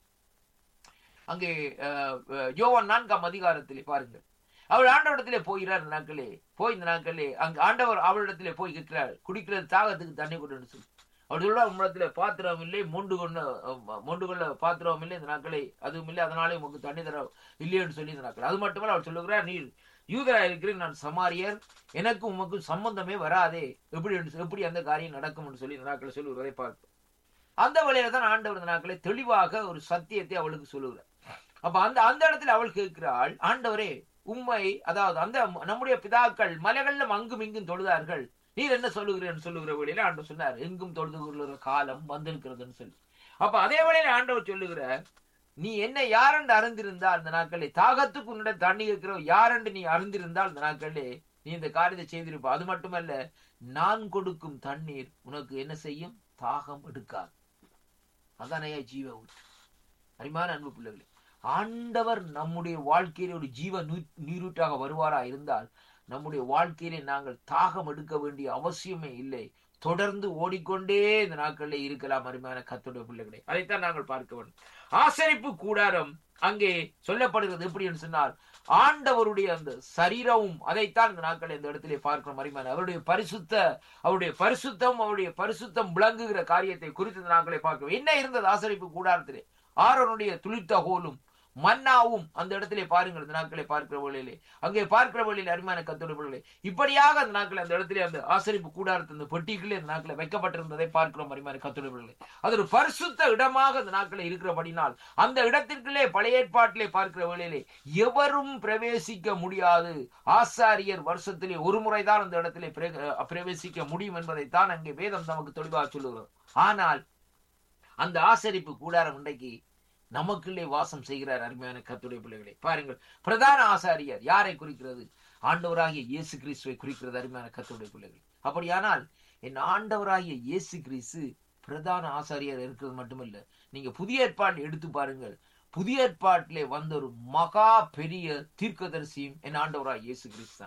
Speaker 1: அங்கே யோவன் நான்காம் அதிகாரத்திலே பாருங்கள் அவள் ஆண்டவரிடத்திலே போகிறார் இந்த நாட்களே போய் இந்த நாட்களே அங்க ஆண்டவர் அவளிடத்திலே போய் கேட்கிறார் குடிக்கிறது தாகத்துக்கு தண்ணி கொண்டு சொல்லி அவள் சொல்ல உம்மிடத்துல பாத்திரம் இல்லை மொண்டு கொண்ட மொண்டு கொள்ள பாத்திரம் இல்லை இந்த நாட்களை அதுவும் இல்லை அதனாலே உங்களுக்கு தண்ணி தர இல்லையோன்னு சொல்லி இந்த நாட்கள் அது மட்டுமல்ல அவள் சொல்லுகிறார் நீர் யூதரா இருக்கிறேன் நான் சமாரியர் எனக்கும் உமக்கும் சம்பந்தமே வராதே எப்படி எப்படி அந்த காரியம் நடக்கும் சொல்லி இந்த நாட்களை சொல்லுகிறதை பார்ப்போம் அந்த வழியில தான் ஆண்டவர் இந்த நாட்களை தெளிவாக ஒரு சத்தியத்தை அவளுக்கு சொல்லுகிறார் அப்ப அந்த அந்த இடத்துல அவள் கேட்கிறாள் ஆண்டவரே உண்மை அதாவது அந்த நம்முடைய பிதாக்கள் மலைகள்ல அங்கும் இங்கும் தொழுதார்கள் நீர் என்ன சொல்லுகிறேன்னு சொல்லுகிற வழியில ஆண்டவர் சொன்னார் எங்கும் தொழுது கொள்ளுகிற காலம் வந்திருக்கிறதுன்னு சொல்லி அப்ப அதே வழியில ஆண்டவர் சொல்லுகிற நீ என்ன யாரென்று அறிந்திருந்தால் இந்த நாட்களே தாகத்துக்கு உன்னிடம் தண்ணி இருக்கிற யாரென்று நீ அறிந்திருந்தால் இந்த நாட்களே நீ இந்த காரியத்தை செய்திருப்ப அது மட்டுமல்ல நான் கொடுக்கும் தண்ணீர் உனக்கு என்ன செய்யும் தாகம் எடுக்காது அதானையா ஜீவ ஊற்று அரிமான அன்பு பிள்ளைகளே ஆண்டவர் நம்முடைய வாழ்க்கையில ஒரு ஜீவ நீரூற்றாக வருவாரா இருந்தால் நம்முடைய வாழ்க்கையிலே நாங்கள் தாகம் எடுக்க வேண்டிய அவசியமே இல்லை தொடர்ந்து ஓடிக்கொண்டே இந்த நாட்களில் இருக்கலாம் அருமையான கத்துடைய பிள்ளைகளை அதைத்தான் நாங்கள் பார்க்க வேண்டும் ஆசரிப்பு கூடாரம் அங்கே சொல்லப்படுகிறது எப்படி என்று சொன்னால் ஆண்டவருடைய அந்த சரீரமும் அதைத்தான் இந்த நாட்களை இந்த இடத்திலே பார்க்கிறோம் அருமையான அவருடைய பரிசுத்த அவருடைய பரிசுத்தம் அவருடைய பரிசுத்தம் விளங்குகிற காரியத்தை குறித்து இந்த நாட்களை பார்க்கிறோம் என்ன இருந்தது ஆசரிப்பு கூடாரத்திலே ஆரோனுடைய துளித்த ஹோலும் மன்னாவும் அந்த இடத்திலே பாருங்கள் இந்த நாட்களை பார்க்கிற வழியிலே அங்கே பார்க்கிற வழியில் அருமையான கத்தோடு இப்படியாக அந்த நாட்கள் அந்த இடத்திலே அந்த ஆசரிப்பு கூடாரத்து அந்த பெட்டிகளே அந்த நாட்களை வைக்கப்பட்டிருந்ததை பார்க்கிறோம் அருமையான கத்தோடு அது ஒரு பரிசுத்த இடமாக அந்த நாட்களை இருக்கிறபடினால் அந்த இடத்திற்குள்ளே பழைய ஏற்பாட்டிலே பார்க்கிற வேளையிலே எவரும் பிரவேசிக்க முடியாது ஆசாரியர் வருஷத்திலே ஒரு முறைதான் அந்த இடத்திலே பிரவேசிக்க முடியும் என்பதைத்தான் அங்கே வேதம் நமக்கு தெளிவாக சொல்லுகிறது ஆனால் அந்த ஆசரிப்பு கூடாரம் இன்றைக்கு நமக்குள்ளே வாசம் செய்கிறார் அருமையான கத்துடைய பிள்ளைகளை பாருங்கள் பிரதான ஆசாரியர் யாரை குறிக்கிறது ஆண்டவராகிய இயேசு கிறிஸ்துவை குறிக்கிறது அருமையான கத்துடைய பிள்ளைகள் அப்படியானால் என் ஆண்டவராகிய இயேசு கிறிஸ்து பிரதான ஆசாரியர் இருக்கிறது மட்டுமல்ல நீங்க புதிய ஏற்பாடு எடுத்து பாருங்கள் புதிய ஏற்பாட்டிலே வந்த ஒரு மகா பெரிய தீர்க்கதரிசியும் என் ஆண்டவராக இயேசு கிறிஸ்து தான்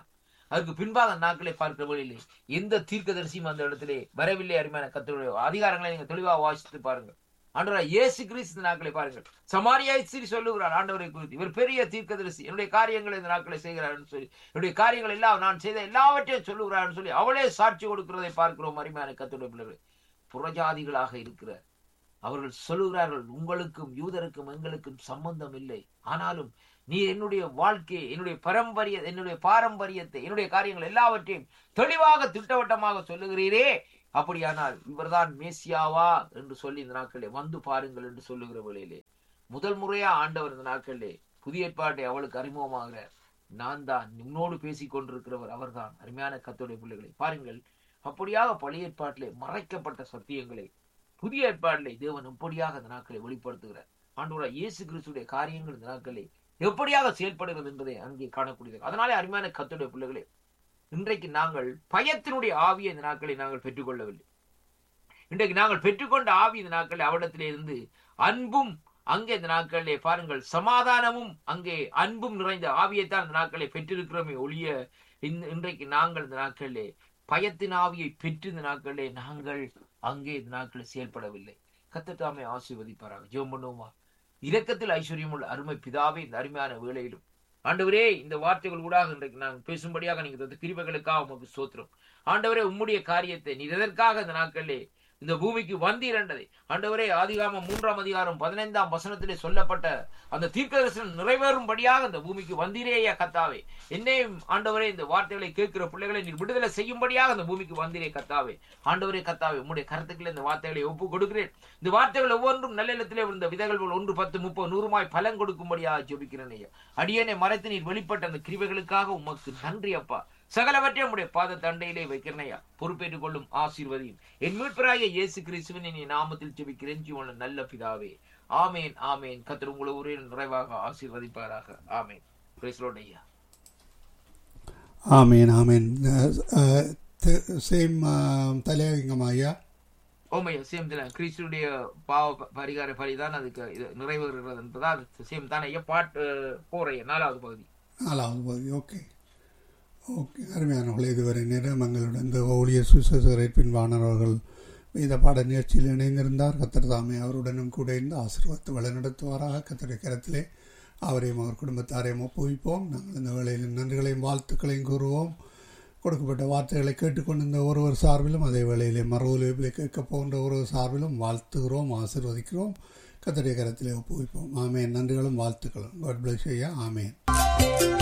Speaker 1: அதுக்கு பின்பாக நாட்களை பார்க்கிற வழியிலே எந்த தீர்க்கதரிசியும் அந்த இடத்திலே வரவில்லை அருமையான கத்தருடைய அதிகாரங்களை நீங்க தெளிவாக வாசித்து பாருங்க ஆண்டவராய் இயேசு கிறிஸ்து நாட்களை பாருங்கள் சமாரியா ஸ்திரீ சொல்லுகிறார் ஆண்டவரை குறித்து இவர் பெரிய தீர்க்கதரிசி என்னுடைய காரியங்களை இந்த நாட்களை செய்கிறார்னு சொல்லி என்னுடைய காரியங்கள் எல்லாம் நான் செய்த எல்லாவற்றையும் சொல்லுகிறார்னு சொல்லி அவளே சாட்சி கொடுக்கிறதை பார்க்கிறோம் அருமையான கத்தருடைய பிள்ளைகள் புறஜாதிகளாக இருக்கிற அவர்கள் சொல்லுகிறார்கள் உங்களுக்கும் யூதருக்கும் எங்களுக்கும் சம்பந்தம் இல்லை ஆனாலும் நீ என்னுடைய வாழ்க்கையை என்னுடைய பரம்பரிய என்னுடைய பாரம்பரியத்தை என்னுடைய காரியங்கள் எல்லாவற்றையும் தெளிவாக திட்டவட்டமாக சொல்லுகிறீரே அப்படியானால் இவர்தான் மேசியாவா என்று சொல்லி இந்த நாட்களிலே வந்து பாருங்கள் என்று சொல்லுகிற வேளையிலே முதல் முறையா ஆண்டவர் இந்த நாட்களிலே புதிய ஏற்பாட்டை அவளுக்கு அறிமுகமாகிறார் நான் தான் உன்னோடு பேசிக் கொண்டிருக்கிறவர் அவர்தான் அருமையான கத்தோடைய பிள்ளைகளை பாருங்கள் அப்படியாக பழைய ஏற்பாட்டிலே மறைக்கப்பட்ட சத்தியங்களை புதிய ஏற்பாட்டிலே தேவன் எப்படியாக இந்த நாட்களை வெளிப்படுத்துகிறார் ஆண்டோட இயேசு கிறிஸ்துடைய காரியங்கள் இந்த நாட்களே எப்படியாக செயல்படுகிறது என்பதை அங்கே காணக்கூடியது அதனாலே அருமையான கத்துடைய பிள்ளைகளே இன்றைக்கு நாங்கள் பயத்தினுடைய ஆவியை இந்த நாட்களை நாங்கள் பெற்றுக்கொள்ளவில்லை இன்றைக்கு நாங்கள் பெற்றுக்கொண்ட ஆவி இந்த நாட்களில் அவரிடத்திலே இருந்து அன்பும் அங்கே இந்த நாட்களிலே பாருங்கள் சமாதானமும் அங்கே அன்பும் நிறைந்த ஆவியைத்தான் இந்த நாட்களை பெற்றிருக்கிறோமே ஒழிய இன்றைக்கு நாங்கள் இந்த நாட்களிலே பயத்தின் ஆவியை பெற்று இந்த நாட்களிலே நாங்கள் அங்கே இந்த நாட்களில் செயல்படவில்லை கத்தத்தாமே ஆசீர்வதிப்பாராக ஜெபம் பண்ணுவோமா இரக்கத்தில் ஐஸ்வர்யம் உள்ள அருமை பிதாவே இந்த அருமையான வேளையிலும் ஆண்டவரே இந்த வார்த்தைகள் கூட இன்றைக்கு நாங்கள் பேசும்படியாக நீங்க தந்த கிருபைகளுக்காக உமக்கு சோத்திரம் ஆண்டவரே உம்முடைய காரியத்தை நீர் எதற்காக இந்த நாட்களிலே இந்த பூமிக்கு வந்தீரண்டதை ஆண்டவரே ஆதிகாமம் மூன்றாம் அதிகாரம் பதினைந்தாம் வசனத்திலே சொல்லப்பட்ட அந்த தீர்க்கதரிசனம் நிறைவேறும்படியாக இந்த பூமிக்கு வந்தீரேயா கத்தாவே என்னையும் ஆண்டவரே இந்த வார்த்தைகளை கேட்கிற பிள்ளைகளை நீர் விடுதலை செய்யும்படியாக இந்த பூமிக்கு வந்தீரே கத்தாவே ஆண்டவரே கத்தாவே உம்முடைய கருத்துக்களை இந்த வார்த்தைகளை ஒப்பு கொடுக்கிறேன் இந்த வார்த்தைகள் ஒவ்வொன்றும் நல்ல இடத்திலே விழுந்த விதைகள் போல் ஒன்று பத்து முப்பது நூறுமாய் பலன் கொடுக்கும்படியாக ஜெபிக்கிறேன் ஐயா அடியனை மறைத்து நீர் வெளிப்பட்ட அந்த கிருவைகளுக்காக உமக்கு நன்றி அப்பா சகலவற்றையும் உடைய பாத தண்டையிலே வைக்கிறனையா பொறுப்பேற்றுக் கொள்ளும் ஆசீர்வதியும் என் மீட்பராக இயேசு கிறிஸ்துவின் நீ நாமத்தில் ஜெபிக்கிறேன் ஜீவன நல்ல பிதாவே ஆமேன் ஆமேன் கத்திர உங்களை ஒரே நிறைவாக ஆசீர்வதிப்பாராக ஆமேன் பிரைஸ்லோட் ஐயா
Speaker 2: ஆமேன் ஆமேன் சேம் தலையங்கம் ஐயா
Speaker 1: ஓமையா சேம் தான் கிறிஸ்துடைய பாவ பரிகார பலிதான் அதுக்கு இது நிறைவேறுகிறது என்பதா அது சேம் தானே ஐயா பாட்டு போறைய நாலாவது பகுதி
Speaker 2: நாலாவது பகுதி ஓகே ஓகே அருமையானவர்களே இதுவரை நேரம் எங்களுடன் இந்த ஊழியர் சுசேசர் பின்வாணர் அவர்கள் இந்த பாட நிகழ்ச்சியில் இணைந்திருந்தார் கத்தர் தாமே அவருடனும் கூட இருந்து ஆசீர்வாதத்தை வழிநடத்துவாராக கத்தருடைய கரத்திலே அவரையும் அவர் குடும்பத்தாரையும் ஒப்புவிப்போம் நாங்கள் இந்த வேளையில் நன்றிகளையும் வாழ்த்துக்களையும் கூறுவோம் கொடுக்கப்பட்ட வார்த்தைகளை கேட்டுக்கொண்டிருந்த ஒருவர் சார்பிலும் அதே வேளையிலே மறு ஒலிபிலை கேட்க போன்ற ஒருவர் சார்பிலும் வாழ்த்துகிறோம் ஆசீர்வதிக்கிறோம் கத்தருடைய கரத்திலே ஒப்புவிப்போம் ஆமேன் நன்றிகளும் வாழ்த்துக்களும் காட் பிளஸ் ஐயா ஆமேன்